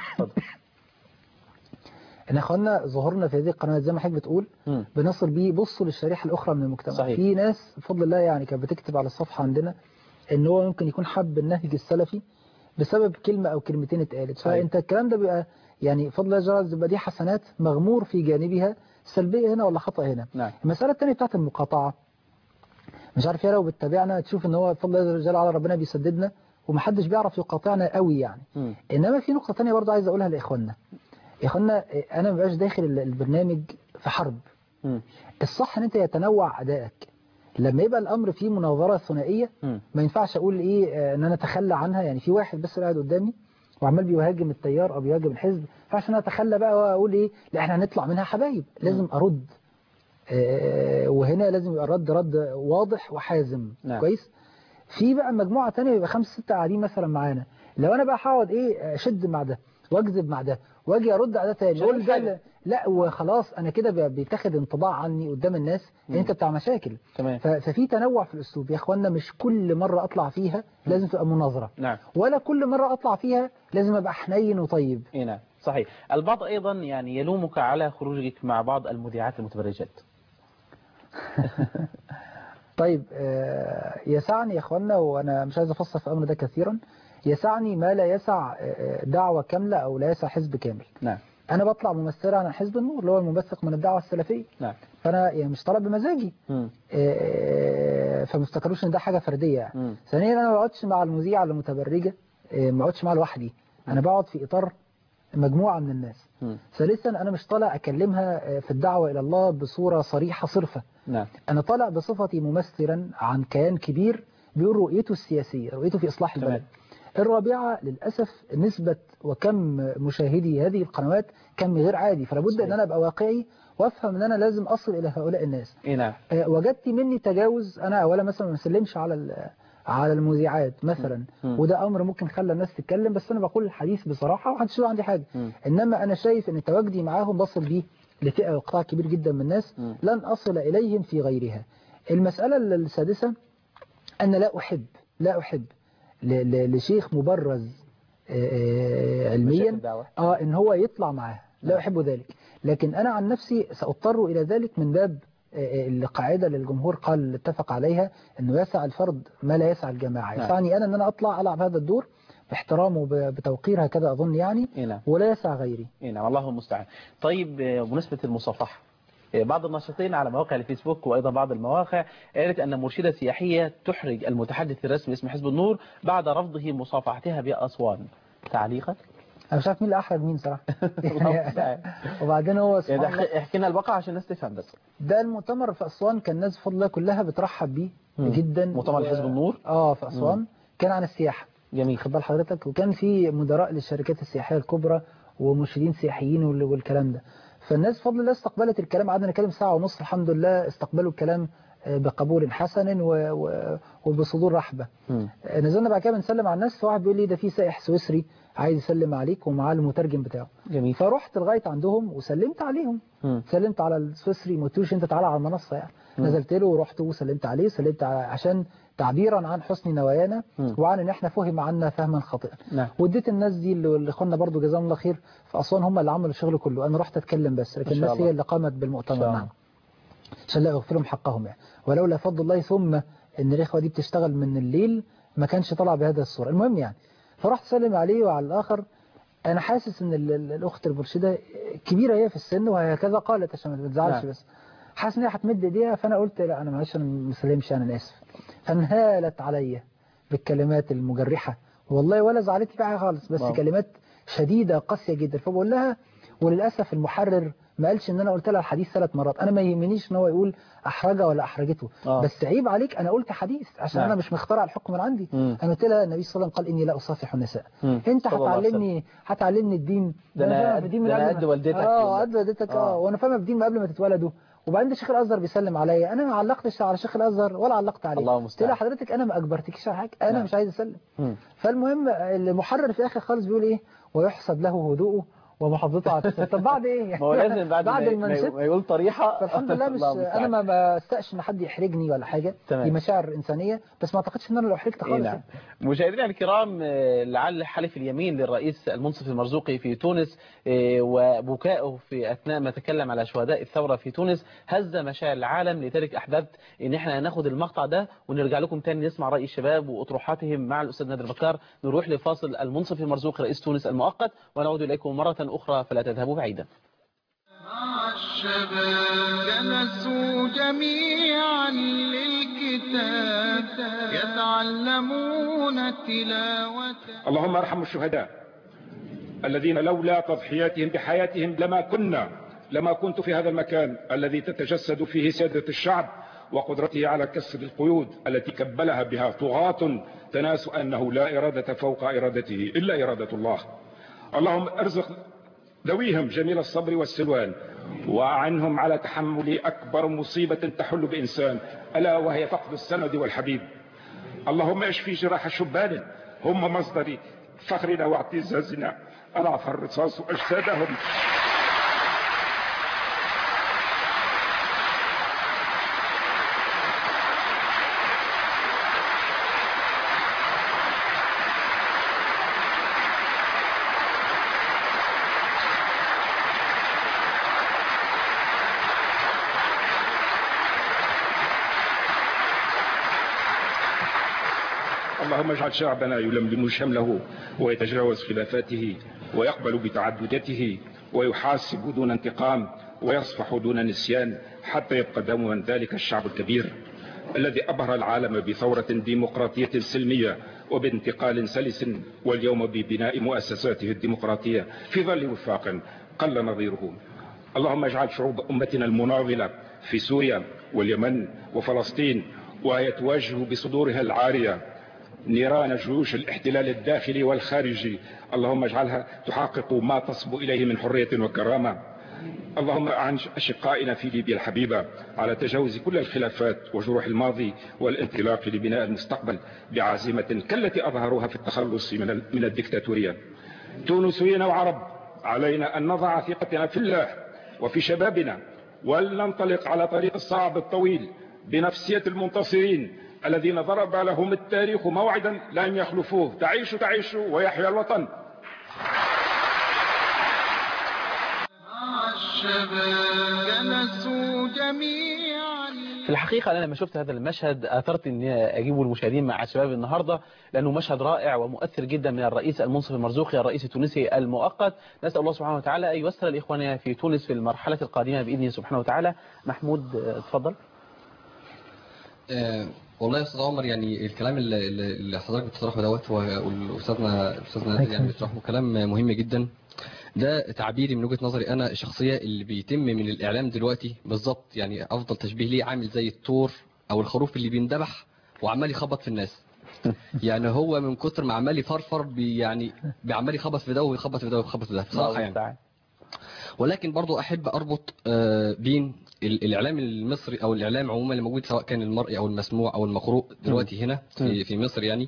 ان اخوانا ظهورنا في هذه القنوات زي ما حضرتك بتقول مم. بنصل بيه بصوا للشريحه الاخرى من المجتمع صحيح. في ناس بفضل الله يعني كانت بتكتب على الصفحه عندنا ان هو ممكن يكون حب النهج السلفي بسبب كلمه او كلمتين اتقالت صحيح. فانت الكلام ده بيبقى يعني فضل الله جل يبقى دي حسنات مغمور في جانبها سلبيه هنا ولا خطا هنا نعم المساله الثانيه بتاعت المقاطعه مش عارف يا لو بتتابعنا تشوف ان هو بفضل الله جل على ربنا بيسددنا ومحدش بيعرف يقاطعنا قوي يعني مم. انما في نقطه ثانيه برضه عايز اقولها لاخواننا يا اخوانا انا ما بقاش داخل ال- البرنامج في حرب مم. الصح ان انت يتنوع ادائك لما يبقى الامر فيه مناظره ثنائيه مم. ما ينفعش اقول ايه آه، ان انا اتخلى عنها يعني في واحد بس قاعد قدامي وعمال بيهاجم التيار او بيهاجم الحزب ما ينفعش ان انا اتخلى بقى واقول ايه لا احنا هنطلع منها حبايب لازم ارد آه، وهنا لازم يبقى الرد رد واضح وحازم نعم. كويس في بقى مجموعه ثانيه يبقى خمسه سته قاعدين مثلا معانا لو انا بقى هقعد ايه اشد مع ده واجذب مع ده واجي ارد على ده تاني مش اقول هنعمل ده حاجة. لا- لا وخلاص انا كده بقى بيتاخد انطباع عني قدام الناس ان مم. انت بتاع مشاكل تمام ف- ففي تنوع في الاسلوب يا اخوانا مش كل مره اطلع فيها لازم تبقى مناظره نعم ولا كل مره اطلع فيها لازم ابقى حنين وطيب إيه نعم صحيح البعض أيضا يعني يلومك على خروجك مع بعض المذيعات المتبرجات طيب آه، يسعني يا اخوانا وانا مش عايز افصل في الامر ده كثيرا يسعني ما لا يسع آه، دعوه كامله او لا يسع حزب كامل نعم انا بطلع ممثلا عن حزب النور اللي هو المنبثق من الدعوه السلفيه نعم فانا يعني مش طالع بمزاجي مم. آه، فما افتكروش ان ده حاجه فرديه يعني مم. ثانيا انا ما بقعدش مع المذيعه المتبرجه آه، ما بقعدش معاها لوحدي انا بقعد في اطار مجموعه من الناس مم. ثالثا انا مش طالع اكلمها آه، في الدعوه الى الله بصوره صريحه صرفه نعم انا طالع بصفتي ممثلا عن كيان كبير بيقول رؤيته السياسيه رؤيته في اصلاح تمام. البلد الرابعه للاسف نسبه وكم مشاهدي هذه القنوات كم غير عادي فلا بد صحيح. ان انا ابقى واقعي وافهم ان انا لازم اصل الى هؤلاء الناس إيه نعم آه، وجدت مني تجاوز انا اولا مثلا ما بسلمش على ال- على المذيعات مثلا مم. وده امر ممكن خلى الناس تتكلم بس انا بقول الحديث بصراحه ومحدش يقول عندي حاجه مم. انما انا شايف ان تواجدي معاهم بصل بيه لفئه وقطاع كبير جدا من الناس مم. لن اصل اليهم في غيرها المساله السادسه انا لا احب لا احب ل- ل- لشيخ مبرز آه، آه، مشايخ علميا الدعوة. اه ان هو يطلع معاه لا نعم. احب ذلك لكن انا عن نفسي ساضطر الى ذلك من باب آه، آه، القاعده اللي الجمهور قال اتفق عليها انه يسع الفرد ما لا يسع الجماعه نعم. يسعني انا ان انا اطلع العب هذا الدور باحترام وبتوقير هكذا اظن يعني إيه نعم ولا يسع غيري إيه نعم الله المستعان طيب آه، بمناسبة المصافحة آه، بعض الناشطين على مواقع الفيسبوك وأيضا بعض المواقع قالت أن مرشدة سياحية تحرج المتحدث الرسمي باسم حزب النور بعد رفضه مصافحتها بأسوان تعليقك؟ انا مش عارف مين اللي احرج مين صراحه الله المستعان. وبعدين هو يعني سبحان ده الله احكي- احكي لنا الواقع عشان الناس تفهم بس ده المؤتمر في اسوان كان الناس بفضل الله كلها بترحب بيه مم. جدا مؤتمر و- حزب النور؟ اه في اسوان مم. كان عن السياحه جميل خد بال حضرتك وكان في مدراء للشركات السياحيه الكبرى ومرشدين سياحيين وال- والكلام ده فالناس بفضل الله استقبلت الكلام قعدنا نتكلم ساعه ونص الحمد لله استقبلوا الكلام آه، بقبول حسن و... و... وبصدور رحبه مم. آه، نزلنا بعد كده بنسلم على الناس فواحد بيقول لي ده في سائح سويسري عايز يسلم عليك ومعاه المترجم بتاعه جميل فرحت لغايه عندهم وسلمت عليهم مم. سلمت على السويسري ما قلتلوش انت تعالى على المنصه يعني مم. نزلت له ورحت وسلمت عليه سلمت على عشان تعبيرا عن حسن نوايانا مم. وعن ان احنا فهم عنا فهما خاطئا نعم واديت الناس دي اللي اللي اخواننا برضو جزاهم الله خير في اسوان هم اللي عملوا الشغل كله انا رحت اتكلم بس لكن إن شاء الناس الله. هي اللي قامت إن بالمؤتمر شاء الله. نعم عشان لا يغفر لهم حقهم يعني ولولا فضل الله ثم ان الاخوه دي بتشتغل من الليل ما كانش طلع بهذا الصوره المهم يعني فرحت اسلم عليه وعلى الاخر انا حاسس ان ال- ال- الاخت المرشده كبيره هي في السن وهكذا قالت عشان ما تزعلش نعم. بس حاسس ان هي هتمد ايديها فانا قلت لا انا معلش انا ما مسلمش انا اسف فانهالت عليا بالكلمات المجرحه والله ولا زعلت في حاجه خالص بس واو. كلمات شديده قاسيه جدا فبقول لها وللاسف المحرر ما قالش ان انا قلت لها الحديث ثلاث مرات انا ما يهمنيش ان هو يقول احرجها ولا احرجته آه. بس عيب عليك انا قلت حديث عشان نعم. انا مش مخترع الحكم من عندي مم. انا قلت لها النبي صلى الله عليه وسلم قال اني لا اصافح النساء مم. انت صلى الله عليه هتعلمني هتعلمني الدين ده أنا فاهمة قد- في الدين من ده أنا قبل قد ما- والدتك اه والله. قد والدتك اه آه. وانا فاهمه في الدين من قبل ما تتولدوا وبعدين ده شيخ الازهر بيسلم عليا انا ما علقتش على شيخ الازهر ولا علقت عليه الله قلت المستعان. لها حضرتك انا ما اجبرتكيش على حاجه انا نعم. مش عايز اسلم مم. فالمهم المحرر في الاخر خالص بيقول ايه ويحسب له هدوءه ومحافظته على التسليم. طب بعد ايه ما هو لازم بعد, بعد ما- المنشد ما يقول طريحة فالحمد لله مش الله المستعان. انا ما بستقش ان حد يحرجني ولا حاجه تمام. دي مشاعر انسانيه بس ما اعتقدش ان انا لو حرجت إيه خالص نعم. مشاهدينا الكرام آه، لعل حلف اليمين للرئيس المنصف المرزوقي في تونس آه، وبكائه في أثناء ما تكلم على شهداء الثورة في تونس هز مشاعر العالم لذلك أحببت إن احنا ناخد المقطع ده ونرجع لكم تاني نسمع رأي الشباب وأطروحاتهم مع الأستاذ نادر بكار نروح لفاصل المنصف المرزوقي رئيس تونس المؤقت ونعود إليكم مرة أخرى فلا تذهبوا بعيدا مع الشباب جلسوا جميعا للكتاب يتعلمون التلاوة اللهم ارحم الشهداء الذين لولا تضحياتهم بحياتهم لما كنا لما كنت في هذا المكان الذي تتجسد فيه سيادة الشعب وقدرته على كسر القيود التي كبلها بها طغاة تناس أنه لا إرادة فوق إرادته إلا إرادة الله اللهم ارزق ذويهم جميل الصبر والسلوان وأعنهم على تحمل أكبر مصيبة تحل بإنسان ألا وهي فقد السند والحبيب اللهم اشفي جراح شبان هم مصدر فخرنا واعتزازنا أضعف الرصاص أجسادهم اللهم اجعل شعبنا يلملم شمله ويتجاوز خلافاته ويقبل بتعددته ويحاسب دون انتقام ويصفح دون نسيان حتى يبقى دوما ذلك الشعب الكبير الذي أبهر العالم بثورة ديمقراطية سلمية وبانتقال سلس واليوم ببناء مؤسساته الديمقراطية في ظل وفاق قل نظيره اللهم اجعل شعوب أمتنا المناضلة في سوريا واليمن وفلسطين وهي تواجه بصدورها العارية نيران جيوش الاحتلال الداخلي والخارجي اللهم اجعلها تحقق ما تصبو إليه من حرية وكرامة اللهم أعن أشقائنا في ليبيا الحبيبة على تجاوز كل الخلافات وجروح الماضي والانطلاق لبناء المستقبل بعزيمة كالتي أظهروها في التخلص من ال- من الدكتاتورية تونسيين وعرب علينا أن نضع ثقتنا في الله وفي شبابنا ولننطلق على طريق الصعب الطويل بنفسية المنتصرين الذين ضرب لهم التاريخ موعدا لن يخلفوه تعيشوا تعيشوا ويحيى الوطن مع الشباب جلسوا جميعا في الحقيقة أنا لما شفت هذا المشهد أثرت أن أجيبه المشاهدين مع الشباب النهاردة لأنه مشهد رائع ومؤثر جدا من الرئيس المنصف المرزوقي الرئيس التونسي المؤقت نسأل الله سبحانه وتعالى أن ييسر لإخواننا في تونس في المرحلة القادمة بإذنه سبحانه وتعالى محمود آه، تفضل آه، والله يا استاذ عمر يعني الكلام اللي, اللي اللي حضرتك بتطرحه دوت هو- والاستاذنا الاستاذ نادر يعني بيطرحه كلام مهم جدا ده تعبيري من وجهة نظري انا الشخصيه اللي بيتم من الاعلام دلوقتي بالظبط يعني افضل تشبيه ليه عامل زي الثور او الخروف اللي بيندبح وعمال يخبط في الناس يعني هو من كتر ما عمال يفرفر بي يعني عمال يخبط في ده ويخبط في ده ويخبط في ده بصراحه يعني ولكن برضو احب اربط آه، بين ال- الاعلام المصري او الاعلام عموما اللي موجود سواء كان المرئي او المسموع او المقروء دلوقتي هنا في, في مصر يعني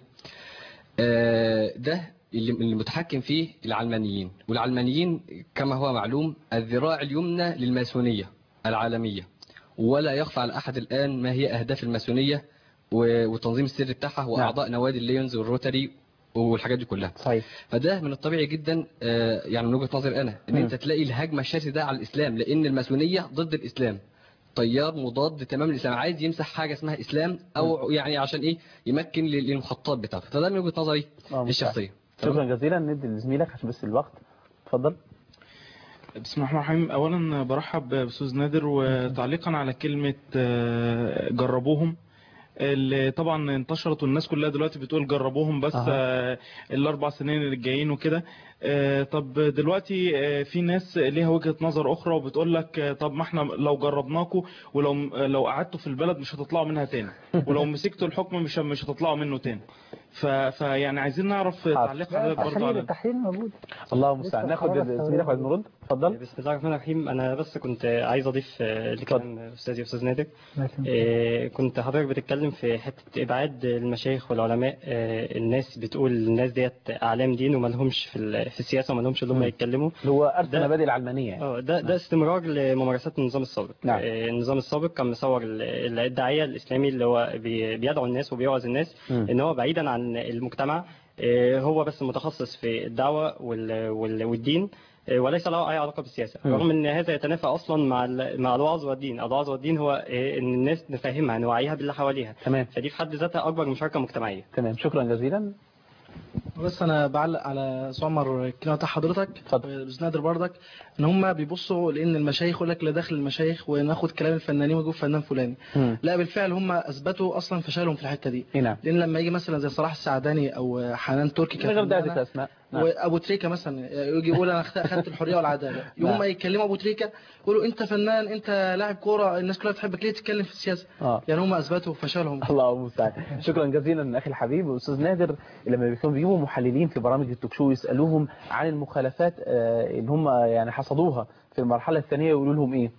آه، ده اللي اللي متحكم فيه العلمانيين والعلمانيين كما هو معلوم الذراع اليمنى للماسونيه العالميه ولا يخفى على احد الان ما هي اهداف الماسونيه و- والتنظيم السري بتاعها واعضاء نوادي الليونز والروتري والحاجات دي كلها صحيح فده من الطبيعي جدا آه، يعني من وجهه نظري انا ان مم. انت تلاقي الهجمه الشرسه ده على الاسلام لان الماسونيه ضد الاسلام تيار مضاد تماما للاسلام عايز يمسح حاجه اسمها اسلام او يعني عشان ايه يمكن لل- للمخططات بتاعته فده من وجهه نظري آه، الشخصيه شكرا جزيلا ندي لزميلك عشان بس الوقت اتفضل بسم الله الرحمن الرحيم اولا برحب باستاذ نادر وتعليقا على كلمه آه، جربوهم اللي طبعا انتشرت والناس كلها دلوقتي بتقول جربوهم بس أها. آه، الاربع سنين اللي جايين وكده آه، طب دلوقتي آه، في ناس ليها وجهة نظر اخرى وبتقول لك آه، طب ما احنا لو جربناكم ولو لو قعدتوا في البلد مش هتطلعوا منها تاني ولو مسكتوا الحكم مش مش هتطلعوا منه تاني ف- فيعني عايزين نعرف تعليق حضرتك برضه التحليل على التحليل موجود الله المستعان ناخد زميلك وبعد نرد اتفضل بسم الله الرحمن الرحيم انا بس كنت عايز اضيف آه، لكلام استاذي استاذ نادر آه، كنت حضرتك بتتكلم في حته ابعاد المشايخ والعلماء آه، الناس بتقول الناس ديت اعلام دين وما لهمش في ال- في السياسه وما لهمش اللي هم يتكلموا هو ارث مبادئ العلمانيه يعني. اه ده ده استمرار لممارسات النظام السابق نعم. آه، النظام السابق كان مصور ال- الداعيه الاسلامي اللي هو بي- بيدعو الناس وبيوعظ الناس مم. ان هو بعيدا عن المجتمع آه، هو بس متخصص في الدعوه وال- وال- والدين آه، وليس له اي علاقه بالسياسه مم. رغم ان هذا يتنافى اصلا مع ال- مع الوعظ والدين الوعظ والدين هو آه، ان الناس نفهمها نوعيها باللي حواليها تمام فدي في حد ذاتها اكبر مشاركه مجتمعيه تمام شكرا جزيلا بس انا بعلق على سعمر الكلمه بتاع حضرتك استاذ نادر بردك ان هم بيبصوا لان المشايخ يقول لك لا داخل المشايخ وناخد كلام الفنانين ونجيب فنان فلاني مم. لا بالفعل هم اثبتوا اصلا فشلهم في الحته دي إيه نعم لان لما يجي مثلا زي صلاح السعداني او حنان تركي من غير كفنانة، دعوة اسماء نعم. وابو تريكه مثلا يجي يقول انا أخت- اخدت الحريه والعداله يوم نعم. ما يتكلموا ابو تريكه يقولوا انت فنان انت لاعب كوره الناس كلها بتحبك ليه تتكلم في السياسه اه يعني هم اثبتوا فشلهم الله المستعان شكرا جزيلا اخي الحبيب استاذ نادر لما بيكونوا بيجيبوا محللين في برامج التوك شو يسالوهم عن المخالفات آه، اللي هم يعني حصدوها في المرحله الثانيه يقولوا لهم ايه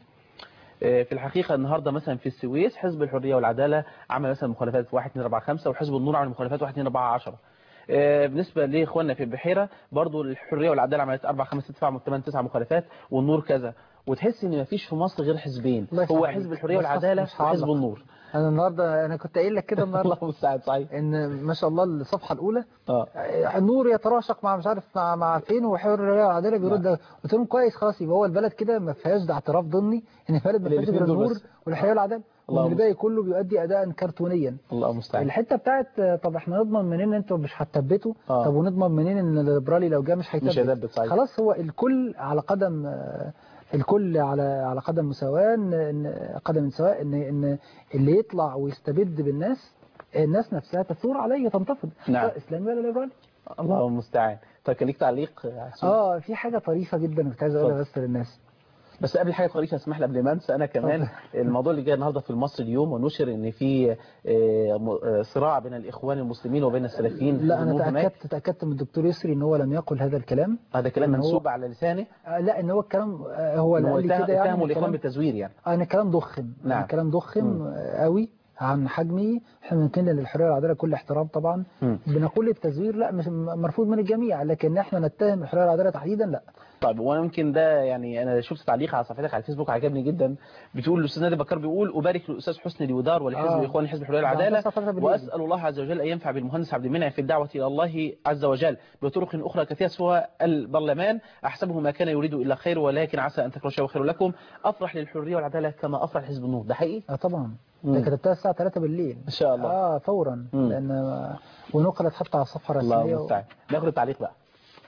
آه، في الحقيقة النهاردة مثلا في السويس حزب الحرية والعدالة عمل مثلا مخالفات في 1 2 4 5 وحزب النور عمل مخالفات 1 2 4 10 آه، بالنسبة لإخواننا في البحيرة برضو الحرية والعدالة عملت 4 5 6 7 8 9 مخالفات والنور كذا وتحس ان مفيش في مصر غير حزبين الله هو يسعدك. حزب الحرية بس والعدالة مش هعلق. وحزب النور انا النهارده انا كنت قايل لك كده النهارده الله المستعان صحيح ان ما شاء الله الصفحه الاولى اه النور يتراشق مع مش عارف مع مع فين وحر الرجاء والعداله بيرد قلت لهم كويس خلاص يبقى هو البلد كده ما فيهاش ده اعتراف ضمني ان البلد ما فيهاش الاتنين غير دول النور بس. والحياه والعداله الله وان الباقي كله بيؤدي اداء كرتونيا الله المستعان الحته بتاعت آه، طب احنا نضمن منين انتوا مش هتثبتوا آه. طب ونضمن منين ان الليبرالي لو جه مش هيثبت مش هيثبت، صحيح. خلاص هو الكل على قدم آه، الكل على على قدم مساواة إن إن- قدم سواء ان ان اللي يطلع ويستبد بالناس الناس نفسها تثور عليه تنتفض نعم. سواء اسلامي ولا ليبرالي الله المستعان طيب كان ليك تعليق يا حسون؟ اه في حاجه طريفه جدا كنت عايز اقولها بس للناس بس قبل حاجه طريقه اسمح لي قبل ما انسى انا كمان الموضوع اللي جاي النهارده في المصري اليوم ونشر ان في آه، م- آه، صراع بين الاخوان المسلمين وبين السلفيين لا في انا الأمور هناك. تاكدت تاكدت من الدكتور يسري ان هو لم يقل هذا الكلام هذا كلام إن هو- منسوب على لسانه آه، لا ان هو الكلام آه، هو إن اللي هو قال لي اتهم- كده يعني اتهموا إن الاخوان الكلام- بالتزوير يعني آه، ان الكلام ضخم نعم. يعني كلام ضخم مم. آه، قوي عن حجمه احنا ممكن للحريه والعداله كل احترام طبعا مم. بنقول التزوير لا مش مرفوض من الجميع لكن احنا نتهم الحريه والعداله تحديدا لا طيب وانا يمكن ده يعني انا شفت تعليق على صفحتك على الفيسبوك عجبني جدا بتقول الاستاذ نادر بكر بيقول ابارك للاستاذ حسني الودار ولحزب آه. اخوان حزب الحريه ده والعداله بس فترة بالليل. واسال الله عز وجل ان ينفع بالمهندس عبد المنعم في الدعوه الى الله عز وجل بطرق اخرى كثيره سوى البرلمان احسبه ما كان يريد الا خير ولكن عسى ان تكرهوا شيئا خير لكم افرح للحريه والعداله كما افرح حزب النور ده حقيقي اه طبعا مم. ده كتبتها الساعه 3 بالليل ان شاء الله اه فورا مم. لان ونقلت حتى على الصفحه الله الرسميه و... المستعان ناخد التعليق بقى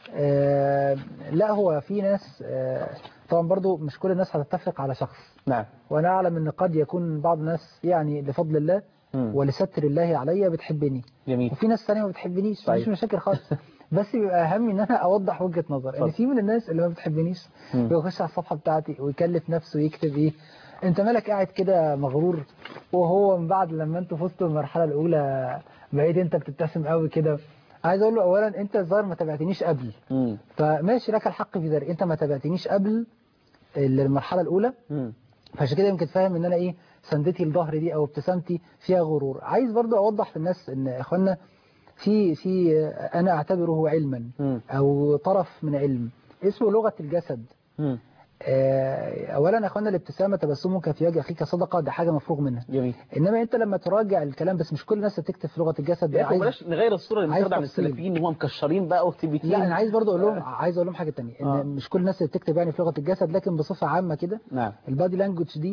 آه لا هو في ناس آه طبعا برضو مش كل الناس هتتفق على شخص نعم وانا اعلم ان قد يكون بعض الناس يعني لفضل الله مم. ولستر الله عليا بتحبني جميل وفي ناس ثانيه ما بتحبنيش صحيح. مفيش مشاكل خالص بس بيبقى اهم ان انا اوضح وجهه نظر ان اتفضل. في من الناس اللي ما بتحبنيش مم. بيخش على الصفحه بتاعتي ويكلف نفسه يكتب ايه انت مالك قاعد كده مغرور وهو من بعد لما انتوا فزتوا المرحله الاولى بقيت انت بتبتسم قوي كده عايز اقول له اولا انت الظاهر ما تابعتنيش قبل مم. فماشي لك الحق في ذلك انت ما تابعتنيش قبل المرحله الاولى مم. فعشان كده يمكن فاهم ان انا ايه سندتي الظهر دي او ابتسامتي فيها غرور عايز برضو اوضح للناس ان يا اخوانا في في انا اعتبره علما مم. او طرف من علم اسمه لغه الجسد مم. آه، اولا يا اخوانا الابتسامه تبسمك في وجه اخيك صدقه ده حاجه مفروغ منها جميل انما انت لما تراجع الكلام بس مش كل الناس بتكتب في لغه الجسد يا اخي عايز- بلاش نغير الصوره اللي عايز بتاخد عن تفصيل. السلفيين ان هم مكشرين بقى وتبتين لا انا عايز برضو اقول لهم عايز اقول لهم حاجه تانية ان آه. مش كل الناس اللي بتكتب يعني في لغه الجسد لكن بصفه عامه كده نعم البادي لانجوج دي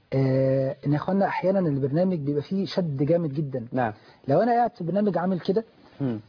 آه ان يا اخوانا احيانا البرنامج بيبقى فيه شد جامد جدا نعم لو انا قاعد في برنامج عامل كده مم.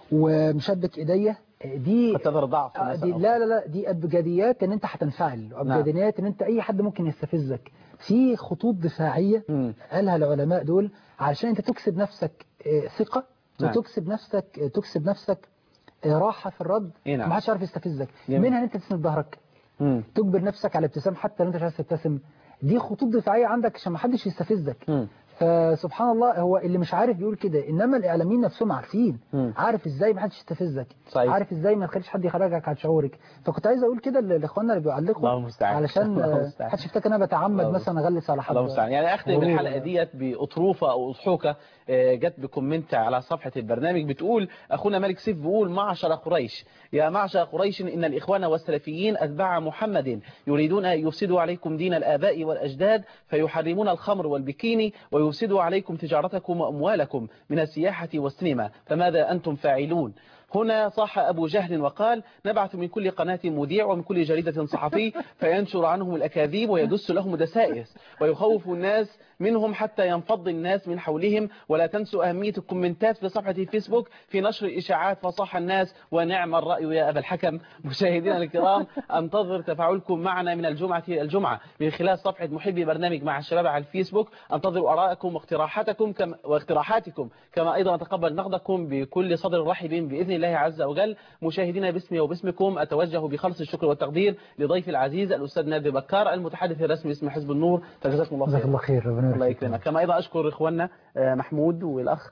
ومشبك ايديا آه، دي قد تظهر ضعف آه، مثلا دي أو- لا لا لا دي ابجديات ان انت هتنفعل وابجديات ان انت اي حد ممكن يستفزك في خطوط دفاعيه مم. قالها العلماء دول علشان انت تكسب نفسك آه، ثقه نعم. وتكسب نفسك آه، تكسب نفسك آه، راحه في الرد إيه نعم. ما حدش عارف يستفزك جميل. منها ان انت تسند ظهرك مم. تجبر نفسك على الابتسام حتى لو انت مش عايز تبتسم دي خطوط دفاعيه عندك عشان ما حدش يستفزك مم. فسبحان الله هو اللي مش عارف بيقول كده انما الاعلاميين نفسهم عارفين مم. عارف ازاي ما حدش يستفزك صحيح. عارف ازاي ما تخليش حد يخرجك عن شعورك فكنت عايز اقول كده لاخواننا اللي بيعلقوا الله المستعان. علشان الله آه، المستعان. محدش يفتكر ان انا بتعمد الله مثلا اغلس على حد الله المستعان يعني اختم غرور. الحلقه ديت باطروفه او اضحوكه آه، جت بكومنت على صفحه البرنامج بتقول اخونا مالك سيف بيقول معشر قريش يا معشر قريش ان الاخوان والسلفيين اتباع محمد يريدون ان يفسدوا عليكم دين الاباء والاجداد فيحرمون الخمر والبكيني ويفسدوا عليكم تجارتكم واموالكم من السياحه والسينما فماذا انتم فاعلون هنا صاح أبو جهل وقال نبعث من كل قناة مذيع ومن كل جريدة صحفي فينشر عنهم الأكاذيب ويدس لهم دسائس ويخوف الناس منهم حتى ينفض الناس من حولهم ولا تنسوا أهمية الكومنتات في صفحة الفيسبوك في نشر الإشاعات فصاح الناس ونعم الرأي يا أبا الحكم مشاهدينا الكرام أنتظر تفاعلكم معنا من الجمعة إلى الجمعة من خلال صفحة محبي برنامج مع الشباب على الفيسبوك أنتظر آرائكم واقتراحاتكم كما واقتراحاتكم كما أيضا أتقبل نقدكم بكل صدر رحب بإذن الله عز وجل مشاهدينا باسمي وباسمكم أتوجه بخلص الشكر والتقدير لضيفي العزيز الأستاذ نادر بكار المتحدث الرسمي باسم حزب النور فجزاكم الله جزاك خير الله خير ربنا الله يبارك فيك. يكرمك كما أيضا أشكر إخواننا آه، محمود والأخ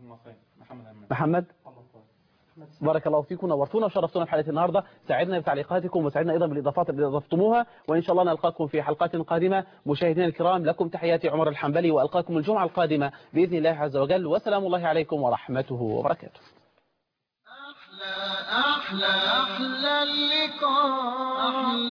محمد بارك الله فيكم نورتونا وشرفتونا في حلقه النهارده سعدنا بتعليقاتكم وسعدنا ايضا بالاضافات اللي اضفتموها وان شاء الله نلقاكم في حلقات قادمه مشاهدينا الكرام لكم تحياتي عمر الحنبلي والقاكم الجمعه القادمه باذن الله عز وجل وسلام الله عليكم ورحمته وبركاته أحلى أحلى اللقاء